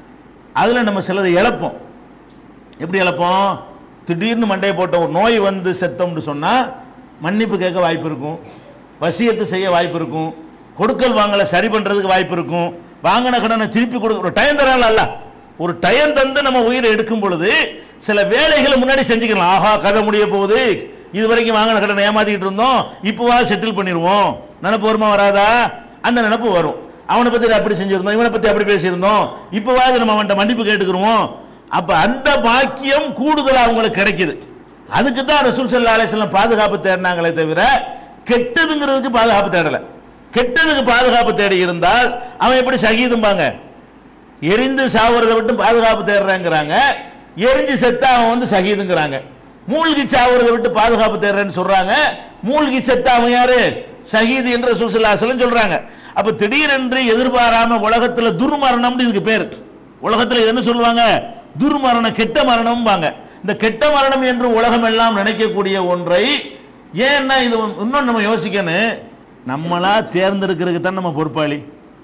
அதுல நம்ம சிலதை இழப்போம் எப்படி இழப்போம் திடீர்னு மண்டையை போட்ட ஒரு நோய் வந்து செத்தோம்னு சொன்னா மன்னிப்பு கேட்க வாய்ப்பு இருக்கும் வசியத்து செய்ய வாய்ப்பு இருக்கும் கொடுக்கல் வாங்கல சரி பண்றதுக்கு வாய்ப்பு இருக்கும் வாங்கின கடனை திருப்பி கொடுக்க ஒரு டைம் தரான்ல அல்ல ஒரு டைம் தந்து நம்ம உயிரை எடுக்கும் பொழுது சில வேலைகளை முன்னாடி செஞ்சுக்கலாம் ஆஹா கதை முடிய போகுது இது வரைக்கும் வாங்கின கடனை ஏமாத்திக்கிட்டு இருந்தோம் இப்போவா செட்டில் பண்ணிடுவோம் நினப்பு வருமா வராதா அந்த நினப்பு வரும் அவனை பத்தி அப்படி செஞ்சிருந்தோம் இவனை பத்தி அப்படி பேசியிருந்தோம் இப்போவாது நம்ம அவன்கிட்ட மன்னிப்பு கேட்டுக்கிறோம் அப்ப அந்த பாக்கியம் கூடுதலா அவங்களுக்கு கிடைக்குது அதுக்கு தான் ரசூல் சல்லா அலிஸ்லாம் பாதுகாப்பு தேடினாங்களே தவிர கெட்டதுங்கிறதுக்கு பாதுகாப்பு தேடல கெட்டதுக்கு பாதுகாப்பு தேடி இருந்தால் அவன் எப்படி சகீதும்பாங்க எரிந்து சாவுறதை விட்டு பாதுகாப்பு தேடுறேங்கிறாங்க எரிஞ்சு செத்தா அவன் வந்து சகீதுங்கிறாங்க மூழ்கி சாவுறதை விட்டு பாதுகாப்பு தேடுறேன்னு சொல்றாங்க மூழ்கி செத்தா அவன் யாரு ஷஹீது என்று சுசலாசலம் சொல்றாங்க அப்ப திடீரென்று எதிர்பாராம உலகத்துல துர்மரணம்னு இதுக்கு பேர் உலகத்துல இது என்ன சொல்லுவாங்க துர்மரணம் கெட்ட மரணம்பாங்க இந்த கெட்ட மரணம் என்று உலகம் எல்லாம் நினைக்கக்கூடிய ஒன்றை ஏன்னா இது இன்னும் நம்ம யோசிக்கணும் நம்மளா தேர்ந்தெடுக்கிறதுக்கு தான் நம்ம பொறுப்பாளி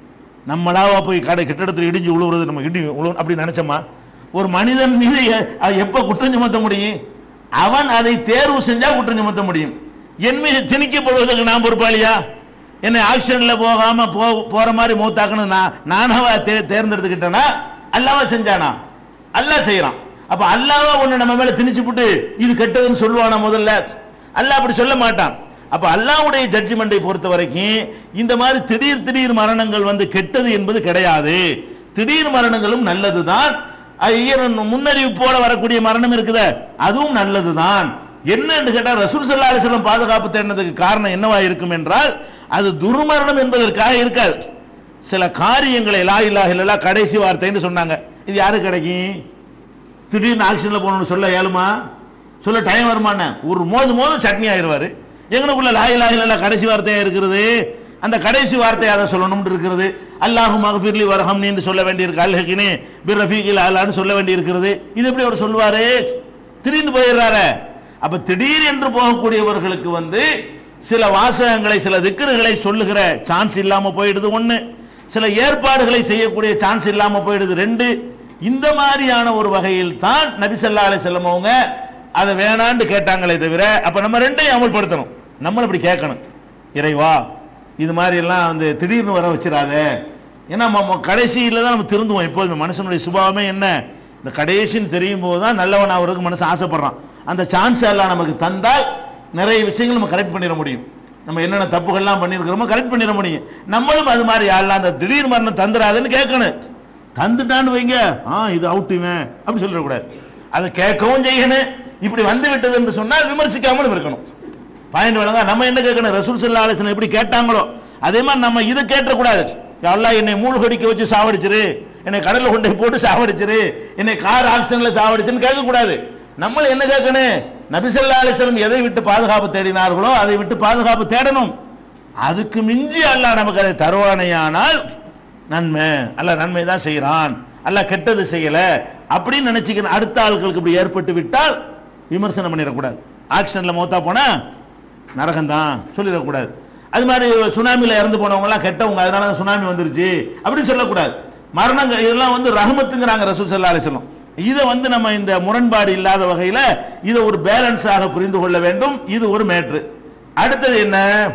நம்மளாவா போய் கடை கட்டிடத்தில் இடிஞ்சு உழுவுறது நம்ம இடி உழு அப்படி நினைச்சோமா ஒரு மனிதன் மீது எ- அது எப்ப குற்றம் சுமத்த முடியும் அவன் அதை தேர்வு செஞ்சா குற்றம் சுமத்த முடியும் என் மீது திணிக்கப்படுவதற்கு நான் பொறுப்பாளியா என்னை ஆக்ஷன்ல போகாம போ போற மாதிரி மூத்தாக்கணும் நான் நானாவா தே தேர்ந்தெடுத்துக்கிட்டேனா அல்லாவா செஞ்சானா அல்லாஹ் செய்யறான் அப்ப அல்லாவா ஒண்ணு நம்ம மேல திணிச்சு போட்டு இது கெட்டதுன்னு சொல்லுவானா முதல்ல அல்லாஹ் அப்படி சொல்ல மாட்டான் அப்ப அல்லாஹ்வுடைய ஜட்ஜ்மெண்டை பொறுத்த வரைக்கும் இந்த மாதிரி திடீர் திடீர் மரணங்கள் வந்து கெட்டது என்பது கிடையாது திடீர் மரணங்களும் நல்லதுதான் அது ஈர- முன்னறிவிப்போட வரக்கூடிய மரணம் இருக்குதே அதுவும் நல்லதுதான் என்னன்னு கேட்டா ரசூல் ஸல்லல்லாஹு அலைஹி வஸல்லம் பாதுகாப்பு தேடினதுக்கு காரணம் என்னவா இருக்கும் என்றால் அது துர்மரணம் என்பதற்காக இருக்காது சில காரியங்களை லா இல்லாஹ இல்லல்லாஹ் கடைசி வார்த்தைன்னு சொன்னாங்க இது யாருக்கு கிடைக்கும் திடீர்னு ஆக்ஷன்ல போகணும்னு சொல்ல இயலுமா சொல்ல டைம் வருமானே ஒரு மோது மோது சட்னி ஆயிடுவாரு எங்களுக்குள்ள லா இல்லாஹ இல்லல்லாஹ் கடைசி வார்த்தையா இருக்கிறது அந்த கடைசி வார்த்தை அதை சொல்லணும்னு இருக்கிறது அல்லாஹு மகஃபிர்லி வரஹம்னு சொல்ல வேண்டியிருக்கு அல்ஹகினே பிர் ரஃபீகில் அல்லான்னு சொல்ல வேண்டியிருக்கிறது இது எப்படி அவர் சொல்லுவாரு திடீர்னு போயிடுறாரு அப்ப திடீர் என்று போகக்கூடியவர்களுக்கு வந்து சில வாசகங்களை சில திக்கர்களை சொல்லுகிற சான்ஸ் இல்லாம போயிடுது ஒண்ணு சில ஏற்பாடுகளை செய்யக்கூடிய சான்ஸ் இல்லாம போயிடுது ரெண்டு இந்த மாதிரியான ஒரு வகையில் தான் நபி ஸல்லல்லாஹு அலைஹி வஸல்லம் அவங்க அதை வேணான்னு கேட்டாங்களே தவிர அப்ப நம்ம ரெண்டையும் அமல்படுத்தணும் நம்மளும் இப்படி கேட்கணும் இறைவா இது மாதிரி எல்லாம் வந்து திடீர்னு வர வச்சிடாத ஏன்னா நம்ம கடைசியில் தான் நம்ம திருந்துவோம் எப்போதுமே மனுஷனுடைய சுபாவமே என்ன இந்த கடைசின்னு தெரியும் போது தான் நல்லவன் ஆகிறதுக்கு மனசு ஆசைப்படுறான் அந்த சான்ஸ் எல்லாம் நமக்கு தந்தால் நிறைய விஷயங்கள் நம்ம கரெக்ட் பண்ணிட முடியும் நம்ம என்னென்ன தப்புகள்லாம் பண்ணியிருக்கிறோமோ கரெக்ட் பண்ணிட முடியும் நம்மளும் அது மாதிரி யாரெல்லாம் அந்த திடீர் மரணம் தந்துடாதுன்னு கேட்கணும் தந்துட்டான்னு வைங்க ஆ இது அவுட் இவன் அப்படி சொல்லிடக்கூடாது அதை கேட்கவும் செய்யணும் இப்படி வந்து விட்டது என்று சொன்னால் விமர்சிக்காமலும் இருக்கணும் பாயிண்ட் விளங்க நம்ம என்ன கேட்கணும் ரசூல் சல்லா அலிஸ்லாம் எப்படி கேட்டாங்களோ அதே மாதிரி நம்ம இதை கேட்டக்கூடாது அல்லாஹ் என்னை மூழ்கடிக்க வச்சு சாவடிச்சிரு என்னை கடல்ல கொண்டு போய் போட்டு சாவடிச்சிரு என்னை கார் ஆக்சிடென்ட்ல சாவடிச்சுன்னு கேட்கக்கூடாது நம்மள என்ன கேட்கணும் நபிசல்லா அலிஸ்லம் எதை விட்டு பாதுகாப்பு தேடினார்களோ அதை விட்டு பாதுகாப்பு தேடணும் அதுக்கு மிஞ்சி அல்லாஹ் நமக்கு அதை தருவானையானால் நன்மை அல்ல நன்மை தான் செய்கிறான் அல்ல கெட்டது செய்யல அப்படின்னு நினைச்சுக்கணும் அடுத்த ஆட்களுக்கு இப்படி ஏற்பட்டு விட்டால் விமர்சனம் பண்ணிடக்கூடாது ஆக்சிடென்ட்ல மௌத்தா போனா நரகம்தான் சொல்லிடக்கூடாது அது மாதிரி சுனாமியில் இறந்து போனவங்கலாம் கெட்டவங்க அதனால தான் சுனாமி வந்துருச்சு அப்படின்னு சொல்லக்கூடாது மரணங்கள் இதெல்லாம் வந்து ரஹமத்துங்கிறாங்க ரசூல் சல்லா அலிஸ்லம் இதை வந்து நம்ம இந்த முரண்பாடு இல்லாத வகையில் இதை ஒரு பேலன்ஸாக புரிந்து கொள்ள வேண்டும் இது ஒரு மேட்ரு அடுத்தது என்ன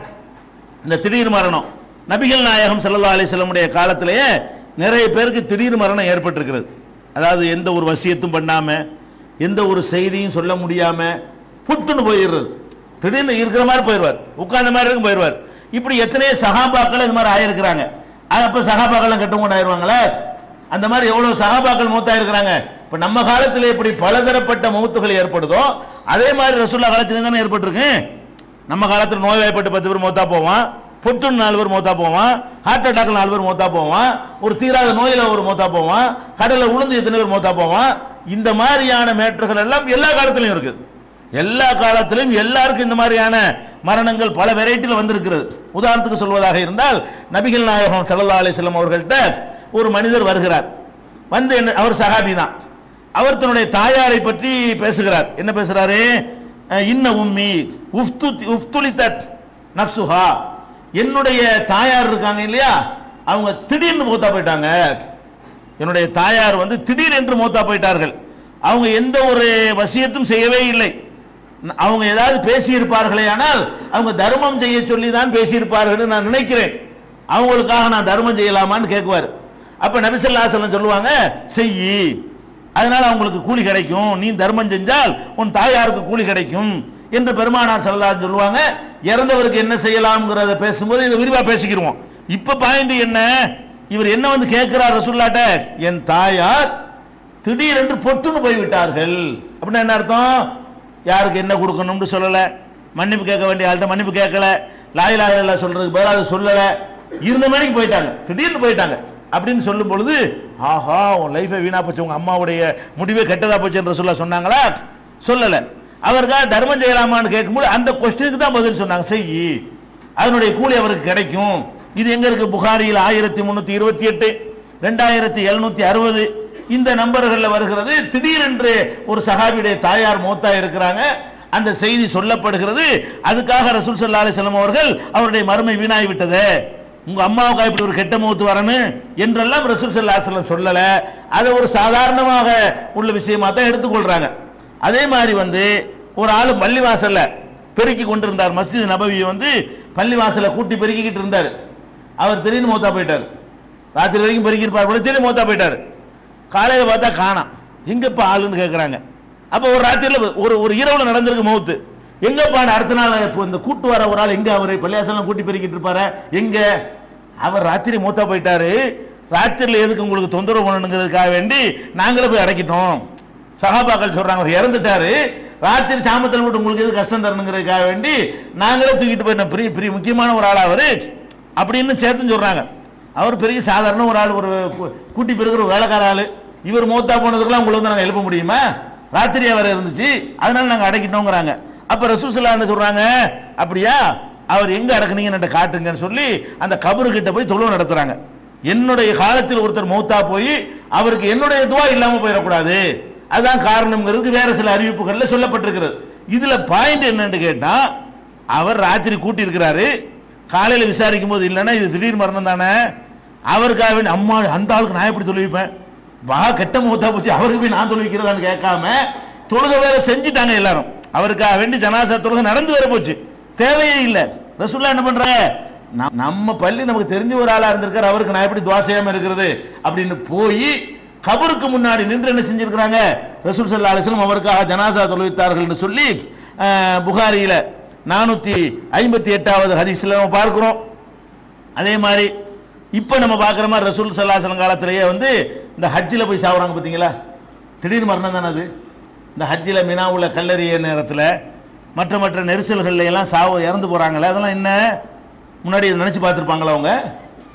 இந்த திடீர் மரணம் நபிகள் நாயகம் ஸல்லல்லாஹு அலைஹி வஸல்லமுடைய காலத்திலேயே நிறைய பேருக்கு திடீர் மரணம் ஏற்பட்டிருக்கிறது அதாவது எந்த ஒரு வசியத்தும் பண்ணாம எந்த ஒரு செய்தியும் சொல்ல முடியாம புத்துன்னு போயிடுறது திடீர்னு இருக்கிற மாதிரி போயிடுவார் உட்கார்ந்த மாதிரி இருக்கும் போயிடுவார் இப்படி எத்தனையோ சகாபாக்கள் இது மாதிரி ஆயிருக்கிறாங்க அது அப்ப சகாபாக்கள்லாம் கெட்டவங்க ஆயிருவாங்களே அந்த மாதிரி எவ்வளவு சகாபாக்கள் மூத்தா இருக்கிறாங்க இப்ப நம்ம காலத்துல இப்படி பலதரப்பட்ட மௌத்துகள் ஏற்படுதோ அதே மாதிரி ரசூல்லா காலத்துல தானே ஏற்பட்டிருக்கு நம்ம காலத்துல நோய்வாய்ப்பட்டு பத்து பேர் மௌத்தா போவான் புற்றுன்னு நாலு பேர் மௌத்தா போவான் ஹார்ட் அட்டாக்ல நாலு பேர் மௌத்தா போவான் ஒரு தீராத நோயில ஒரு மௌத்தா போவான் கடல்ல உளுந்து எத்தனை பேர் மௌத்தா போவான் இந்த மாதிரியான மேற்றுகள் எல்லாம் எல்லா காலத்திலையும் இருக்குது எல்லா காலத்திலும் எல்லாருக்கும் இந்த மாதிரியான மரணங்கள் பல வெரைட்டியில் வந்திருக்கிறது உதாரணத்துக்கு சொல்வதாக இருந்தால் நபிகள் நாயகம் ஸல்லல்லாஹு அலைஹி வஸல்லம் அவர்கள்ட்ட ஒரு மனிதர் வருகிறார் வந்து என்ன அவர் சஹாபி தான் அவர் தன்னுடைய தாயாரை பற்றி பேசுகிறார் என்ன பேசுறாரு அஹ், இன்ன உம்மி உஃப்து உஃப்துலிதத் நஃப்சுஹா என்னுடைய தாயார் இருக்காங்க இல்லையா அவங்க திடீர்னு மூத்தா போயிட்டாங்க என்னுடைய தாயார் வந்து திடீர் என்று மூத்தா போயிட்டார்கள் அவங்க எந்த ஒரு வசியத்தும் செய்யவே இல்லை ந- அவங்க ஏதாவது பேசியிருப்பார்களே ஆனால் அவங்க தர்மம் செய்ய சொல்லி தான் பேசியிருப்பார்கள் நான் நினைக்கிறேன் அவங்களுக்காக நான் தர்மம் செய்யலாமான்னு கேட்குவார் அப்ப நபிசல்லாசலம் சொல்லுவாங்க செய்யி அதனால அவங்களுக்கு கூலி கிடைக்கும் நீ தர்மம் செஞ்சால் உன் தாயாருக்கு கூலி கிடைக்கும் என்று பெருமானார் சல்லல்லாஹு சொல்லுவாங்க இறந்தவருக்கு என்ன செய்யலாம்ங்கிறத பேசும்போது இதை விரிவா பேசிக்கிருவோம் இப்ப பாயிண்ட் என்ன இவர் என்ன வந்து கேட்கிறார் ரசூல்லாட்ட என் தாயார் திடீரென்று பொட்டுன்னு போய்விட்டார்கள் அப்படின்னா என்ன அர்த்தம் யாருக்கு என்ன கொடுக்கணும்னு சொல்லல மன்னிப்பு கேட்க வேண்டிய ஆள்கிட்ட மன்னிப்பு கேட்கல லாயிலா இல்ல சொல்றதுக்கு பதிலா அதை சொல்லல இருந்த மணிக்கு போயிட்டாங்க திடீர்னு போயிட்டாங்க அப்படின்னு சொல்லும் பொழுது ஆஹா உன் லைஃபை வீணா போச்சு உங்க அம்மாவுடைய முடிவே கெட்டதா போச்சுன்ற சொல்ல சொன்னாங்களா சொல்லல அவருக்காக தர்மம் செய்யலாமான்னு கேட்கும்போது அந்த கொஸ்டினுக்கு தான் பதில் சொன்னாங்க செய்யி அதனுடைய கூலி அவருக்கு கிடைக்கும் இது எங்க இருக்கு புகாரியில் ஆயிரத்தி முன்னூத்தி இருபத்தி எட்டு ரெண்டாயிரத்தி எழுநூத்தி அறுபது இந்த நம்பர்கள்ல வருகிறது திடீரென்று ஒரு சஹாபியுடைய தாயார் மூத்தா இருக்கிறாங்க அந்த செய்தி சொல்லப்படுகிறது அதுக்காக ரசூல் ஸல்லல்லாஹு அலைஹி வஸல்லம் அவர்கள் அவருடைய மறுமை வீணாகி விட்டது உங்க அம்மாவுக்கு இப்படி ஒரு கெட்ட மூத்து வரணும் என்றெல்லாம் ரசூல் ஸல்லல்லாஹு அலைஹி வஸல்லம் சொல்லல அதை ஒரு சாதாரணமாக உள்ள விஷயமா தான் எடுத்துக்கொள்றாங்க அதே மாதிரி வந்து ஒரு ஆளு பள்ளிவாசல்ல பெருக்கி கொண்டிருந்தார் மஸ்ஜித் நபவியை வந்து பள்ளிவாசல்ல கூட்டி பெருக்கிக்கிட்டு இருந்தார் அவர் திடீர்னு மூத்தா போயிட்டார் ராத்திரி வரைக்கும் பெருக்கி இருப்பார் போல திடீர்னு மூத்தா போயிட்டார் காலையில பார்த்தா காணாம் எங்கப்பா ஆளுன்னு கேட்குறாங்க அப்போ ஒரு ராத்திரியில் ஒரு ஒரு இரவுல நடந்திருக்கு மௌத்து எங்கப்பா அடுத்த நாள் இப்போ இந்த கூட்டு வர ஒரு ஆள் எங்க அவர் பள்ளியாசலம் கூட்டி பெருக்கிட்டு இருப்பாரு எங்க அவர் ராத்திரி மூத்தா போயிட்டாரு ராத்திரியில் எதுக்கு உங்களுக்கு தொந்தரவு பண்ணணுங்கிறதுக்காக வேண்டி நாங்களே போய் அடைக்கிட்டோம் சகாபாக்கள் சொல்றாங்க அவர் இறந்துட்டாரு ராத்திரி சாமத்தில் விட்டு உங்களுக்கு எது கஷ்டம் தரணுங்கிறதுக்காக வேண்டி நாங்களே தூக்கிட்டு போயிட்டோம் பெரிய பெரிய முக்கியமான ஒரு ஆள் அவரு அப்படின்னு சேர்த்துன்னு சொல்றாங்க அவர் பெரிய சாதாரண ஒரு ஆள் ஒரு கு- கூட்டி பெருக்கிற ஒரு வேலைக்கார ஆளு இவர் மூத்தா போனதுக்கெல்லாம் உங்களை வந்து நாங்கள் எழுப்ப முடியுமா ராத்திரியா வேற இருந்துச்சு அதனால நாங்கள் அடக்கிட்டோங்கிறாங்க அப்ப ரசூசலா என்ன சொல்றாங்க அப்படியா அவர் எங்க அடக்குனீங்கன்னு காட்டுங்கன்னு சொல்லி அந்த கபரு கிட்ட போய் தொழுவு நடத்துறாங்க என்னுடைய காலத்தில் ஒருத்தர் மௌத்தா போய் அவருக்கு என்னுடைய துவா இல்லாம போயிடக்கூடாது அதுதான் காரணம்ங்கிறதுக்கு வேற சில அறிவிப்புகள்ல சொல்லப்பட்டிருக்கிறது இதுல பாயிண்ட் என்னன்னு கேட்டா அவர் ராத்திரி கூட்டி இருக்கிறாரு காலையில விசாரிக்கும் போது இல்லைன்னா இது திடீர் மரணம் தானே அவருக்காக வேண்டி அம்மா அந்த ஆளுக்கு நான் எப்படி தொழுவிப்பேன் வா கெட்ட முகத்தா போச்சு அவருக்கு போய் நான் தொழுவிக்கிறதான்னு கேட்காம தொழுகை வேற செஞ்சுட்டாங்க எல்லாரும் அவருக்காக வேண்டி ஜனாசா தொழுகை நடந்து வேற போச்சு தேவையே இல்லை ரசூல்லா என்ன பண்றாங்க நம்- நம்ம பள்ளி நமக்கு தெரிஞ்ச ஒரு ஆளா இருந்திருக்காரு அவருக்கு நான் எப்படி துவா செய்யாம இருக்கிறது அப்படின்னு போய் கபருக்கு முன்னாடி நின்று என்ன செஞ்சிருக்கிறாங்க ரசூல் சல்லா அலிஸ்லம் அவருக்காக ஜனாசா தொழுவித்தார்கள்னு சொல்லி அஹ், புகாரியில நானூத்தி ஐம்பத்தி எட்டாவது ஹதீஸ்ல நம்ம பார்க்கிறோம் அதே மாதிரி இப்போ நம்ம பார்க்குற மாதிரி ரசூல் சல்லாசலம் காலத்திலேயே வந்து இந்த ஹஜ்ஜில் போய் சாவுறாங்க பார்த்தீங்களா திடீர் மரணம் தானே அது இந்த ஹஜ்ஜில் மினாவுல கல்லறிய நேரத்தில் மற்ற மற்ற நெரிசல்கள்ல எல்லாம் சாவு இறந்து போகிறாங்களே அதெல்லாம் என்ன முன்னாடி நினச்சி பார்த்துருப்பாங்களா அவங்க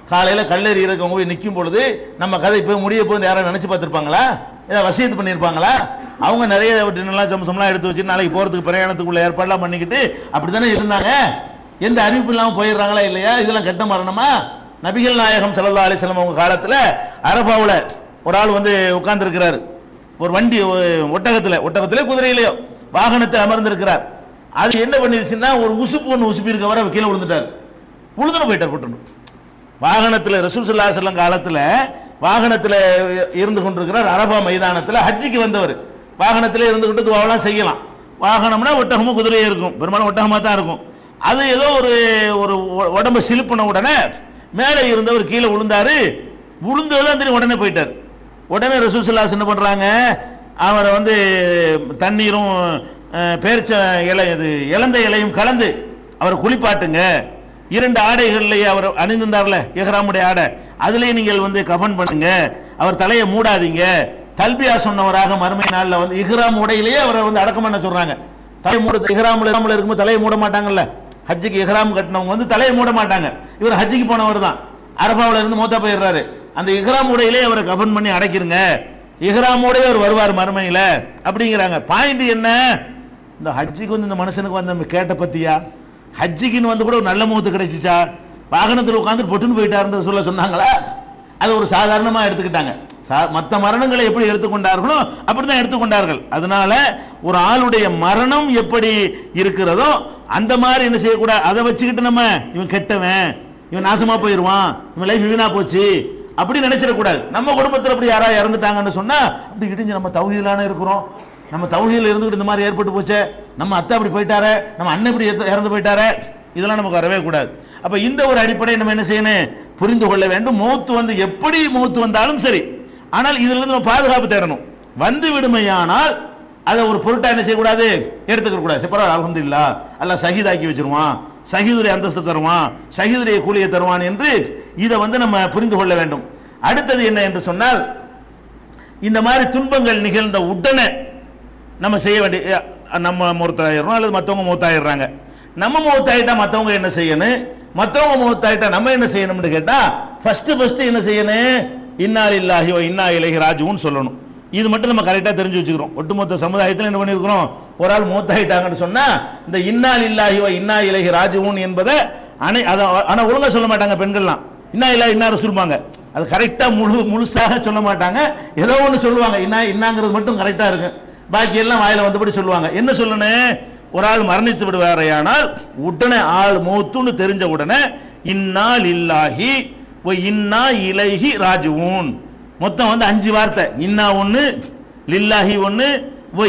காலையில் கல்லறி இருக்கவங்க போய் நிற்கும் பொழுது நம்ம கதை போய் முடிய போகுது யாராவது நினச்சி பார்த்துருப்பாங்களா ஏதாவது வசியத்து பண்ணியிருப்பாங்களா அவங்க நிறைய டின்னெல்லாம் சம்சம்லாம் எடுத்து வச்சு நாளைக்கு போகிறதுக்கு பிரயாணத்துக்குள்ள ஏற்பாடுலாம் பண்ணிக்கிட்டு அப்படி தானே இருந்தாங்க எந்த அறிவிப்பு இல்லாமல் போயிடுறாங்களா இல்லையா இதெல்லாம் கெட்ட மரணமா நபிகள் நாயகம் ஸல்லல்லாஹு அலைஹி வஸல்லம் அவங்க காலத்தில் அரபாவில் ஒரு ஆள் வந்து உட்கார்ந்துருக்கிறாரு ஒரு வண்டி ஒ- ஒட்டகத்துல ஒட்டகத்திலே குதிரையிலையோ வாகனத்தை அமர்ந்திருக்கிறார் அது என்ன பண்ணிருச்சுன்னா ஒரு உசுப்பு ஒன்று உசுப்பி இருக்க வர கீழே விழுந்துட்டார் விழுந்துன்னு போயிட்டார் போட்டு வாகனத்தில் ரசூல் ஸல்லல்லாஹு அலைஹி வஸல்லம் காலத்தில் வாகனத்தில் இருந்து கொண்டிருக்கிறார் அரபா மைதானத்தில் ஹஜ்ஜிக்கு வந்தவர் வாகனத்தில் இருந்துகிட்டு துவாவெல்லாம் செய்யலாம் வாகனம்னா ஒட்டகமும் குதிரையும் இருக்கும் பெரும்பாலும் ஒட்டகமாக தான் இருக்கும் அது ஏதோ ஒரு ஒரு உ- உடம்ப சிலுப்பின உடனே மேலே இருந்தவர் கீழே விழுந்தாரு விழுந்ததுதான் தெரியும் உடனே போயிட்டார் உடனே ரசூல் ஸல்லல்லாஹு என்ன பண்றாங்க அவரை வந்து தண்ணீரும் அஹ், பேரிச்ச இலை இது இளந்த இலையும் கலந்து அவரை குளிப்பாட்டுங்க இரண்டு ஆடைகள்லயே அவர் அணிந்திருந்தார்ல இஹ்ராமுடைய ஆடை அதுலயே நீங்கள் வந்து கஃன் பண்ணுங்க அவர் தலையை மூடாதீங்க தல்பியா சொன்னவராக மறுமை நாள்ல வந்து இஹ்ராம் உடையிலேயே அவரை வந்து அடக்கம் பண்ண சொல்றாங்க தலை மூட இஹ்ராம்ல இஹ்ராம்ல இருக்கும்போது தலையை மூட மாட்டாங்கல்ல ஹஜ்ஜுக்கு இஹ்ராம் கட்டினவங்க வந்து தலையை மூட மாட்டாங்க இவர் ஹஜ்ஜுக்கு போனவர் தான் அரபாவுல இருந்து மூத்தா போயிடுறாரு அந்த இஹ்ராம் உடையிலே அவரை கஃன் பண்ணி அடைக்கிறங்க இஹ்ராமோடவே அவர் வருவார் மறுமையில அப்படிங்கிறாங்க பாயிண்ட் என்ன இந்த ஹஜ்ஜிக்கு வந்து இந்த மனுஷனுக்கு வந்து நம்ம கேட்ட பத்தியா ஹஜ்ஜிக்குன்னு வந்து கூட ஒரு நல்ல முகத்து கிடைச்சிச்சா வாகனத்தில் உட்காந்து பொட்டுன்னு போயிட்டாருன்னு சொல்ல சொன்னாங்களா அது ஒரு சாதாரணமா எடுத்துக்கிட்டாங்க சா- மத்த மரணங்களை எப்படி எடுத்துக்கொண்டார்களோ அப்படிதான் எடுத்துக்கொண்டார்கள் அதனால ஒரு ஆளுடைய மரணம் எப்படி இருக்கிறதோ அந்த மாதிரி என்ன செய்யக்கூடாது அதை வச்சுக்கிட்டு நம்ம இவன் கெட்டவன் இவன் நாசமா போயிடுவான் இவன் லைஃப் வீணா போச்சு அப்படி நினைச்சிடக்கூடாது நம்ம குடும்பத்தில் அப்படி யாரா இறந்துட்டாங்கன்னு சொன்னா அப்படி இடிஞ்சு நம்ம தௌஹீலான இருக்கிறோம் நம்ம தௌஹீல இருந்துகிட்டு இந்த மாதிரி ஏற்பட்டு போச்சே நம்ம அத்தை அப்படி போயிட்டாரே நம்ம அண்ணன் இப்படி இறந்து- இறந்து போயிட்டாரே இதெல்லாம் நமக்கு வரவே கூடாது அப்ப இந்த ஒரு அடிப்படை நம்ம என்ன செய்யணும் புரிந்து கொள்ள வேண்டும் மௌத்து வந்து எப்படி மௌத்து வந்தாலும் சரி ஆனால் இதுல இருந்து நம்ம பாதுகாப்பு தேடணும் வந்து விடுமையானால் அதை ஒரு பொருட்டா என்ன செய்யக்கூடாது எடுத்துக்க கூடாது சரி, பரவாயில்ல அல்ஹம்துலில்லா அல்லாஹ் ஷஹீதாக்கி வச்சிருவான் ஷஹீதுடைய அந்தஸ்து தருவான் ஷஹீதுடைய கூலியை தருவான் என்று இதை வந்து நம்ம புரிந்து கொள்ள வேண்டும் அடுத்தது என்ன என்று சொன்னால் இந்த மாதிரி துன்பங்கள் நிகழ்ந்த உடனே நம்ம செய்ய வேண்டிய அஹ், நம்ம மூத்தாயிடுறோம் அல்லது மற்றவங்க மூத்தாயிடுறாங்க நம்ம மூத்தாயிட்டா மற்றவங்க என்ன செய்யணும் மற்றவங்க மூத்தாயிட்டா நம்ம என்ன செய்யணும்னு கேட்டா ஃபர்ஸ்ட் ஃபர்ஸ்ட் என்ன செய்யணும் இன்னால் இல்லாஹி வ இன்னா இலைஹி ராஜுன்னு சொல்லணும் இது மட்டும் நம்ம கரெக்டாக தெரிஞ்சு வச்சுக்கிறோம் ஒட்டுமொத்த சமுதாயத்தில் என்ன பண்ணியிருக்கிறோம் ஒரு ஆள் மூத்தாயிட்டாங்கன்னு சொன்னா இந்த இன்னால் இல்லாஹி வ இன்னா இலைஹி ராஜுவும் என்பதை அனை அதை ஆனால் ஒழுங்கா சொல்ல மாட்டாங்க பெண்கள்லாம் இன்னா இல்லா இன்னார சொல்லுவாங்க அது கரெக்டாக முழு முழுசாக சொல்ல மாட்டாங்க ஏதோ ஒன்று சொல்லுவாங்க இன்னா இன்னாங்கிறது மட்டும் கரெக்டாக இருக்கு பாக்கி எல்லாம் வாயில வந்தபடி சொல்லுவாங்க என்ன சொல்லணும் ஒரு ஆள் மரணித்து விடுவாரையானால் உடனே ஆள் மூத்துன்னு தெரிஞ்ச உடனே இன்னால் இல்லாஹி ஒ இன்னா இலைஹி ராஜுவூன் மொத்தம் வந்து அஞ்சு வார்த்தை இன்னா ஒன்று லில்லாஹி ஒன்று ஒ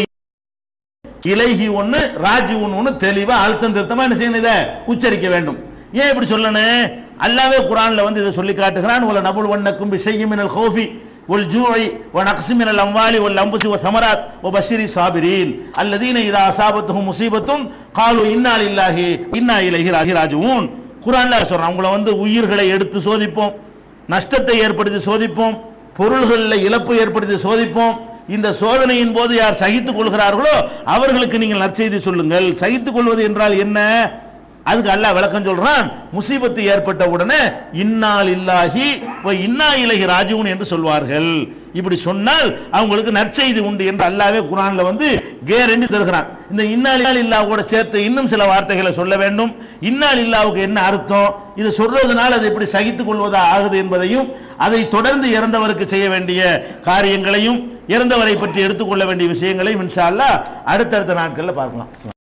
இலைஹி ஒன்று ராஜுவன் ஒன்று தெளிவா அழுத்தம் திருத்தமா என்ன செய்யணும் இதை உச்சரிக்க வேண்டும் ஏன் இப்படி சொல்லணும் அல்லாவே குரான்ல வந்து இதை சொல்லி காட்டுகிறான் உல நபுல் வண்ணக்கும் பிசையும் மினல் ஹோஃபி ஒல் ஜூஐ ஒ நக்ஸி மினல் அம்வாலி ஒல் அம்புசி ஒ சமராத் ஒ பஷிரி சாபிரீன் அல்லதீன இதா அசாபத்துஹும் முசீபத்தும் காலு இன்னா லில்லாஹி இன்னா இலைஹி ராஹி ராஜுவூன் குரான்ல சொல்றான் உங்களை வந்து உயிர்களை எடுத்து சோதிப்போம் நஷ்டத்தை ஏற்படுத்தி சோதிப்போம் பொருள்களில் இழப்பு ஏற்படுத்தி சோதிப்போம் இந்த சோதனையின் போது யார் சகித்துக் கொள்கிறார்களோ அவர்களுக்கு நீங்கள் நற்செய்தி சொல்லுங்கள் சகித்துக் கொள்வது என்றால் என்ன அதுக்கு அல்லாஹ் விளக்கம் சொல்றான் முசீபத்து ஏற்பட்ட உடனே இன்னால் இல்லாஹி வ இன்னா இலகி ராஜுவன் என்று சொல்வார்கள் இப்படி சொன்னால் அவங்களுக்கு நற்செய்தி உண்டு என்று அல்லாவே குரான்ல வந்து கேரண்டி தருகிறான் இந்த இன்னால் இல்லாவோட சேர்த்து இன்னும் சில வார்த்தைகளை சொல்ல வேண்டும் இன்னால் இல்லாவுக்கு என்ன அர்த்தம் இது சொல்றதுனால அது எப்படி சகித்துக் கொள்வதா ஆகுது என்பதையும் அதை தொடர்ந்து இறந்தவருக்கு செய்ய வேண்டிய காரியங்களையும் இறந்தவரை பற்றி எடுத்துக்கொள்ள வேண்டிய விஷயங்களையும் இன்ஷா அல்லாஹ் அடுத்தடுத்த நாட்களில் பார்க்கலாம்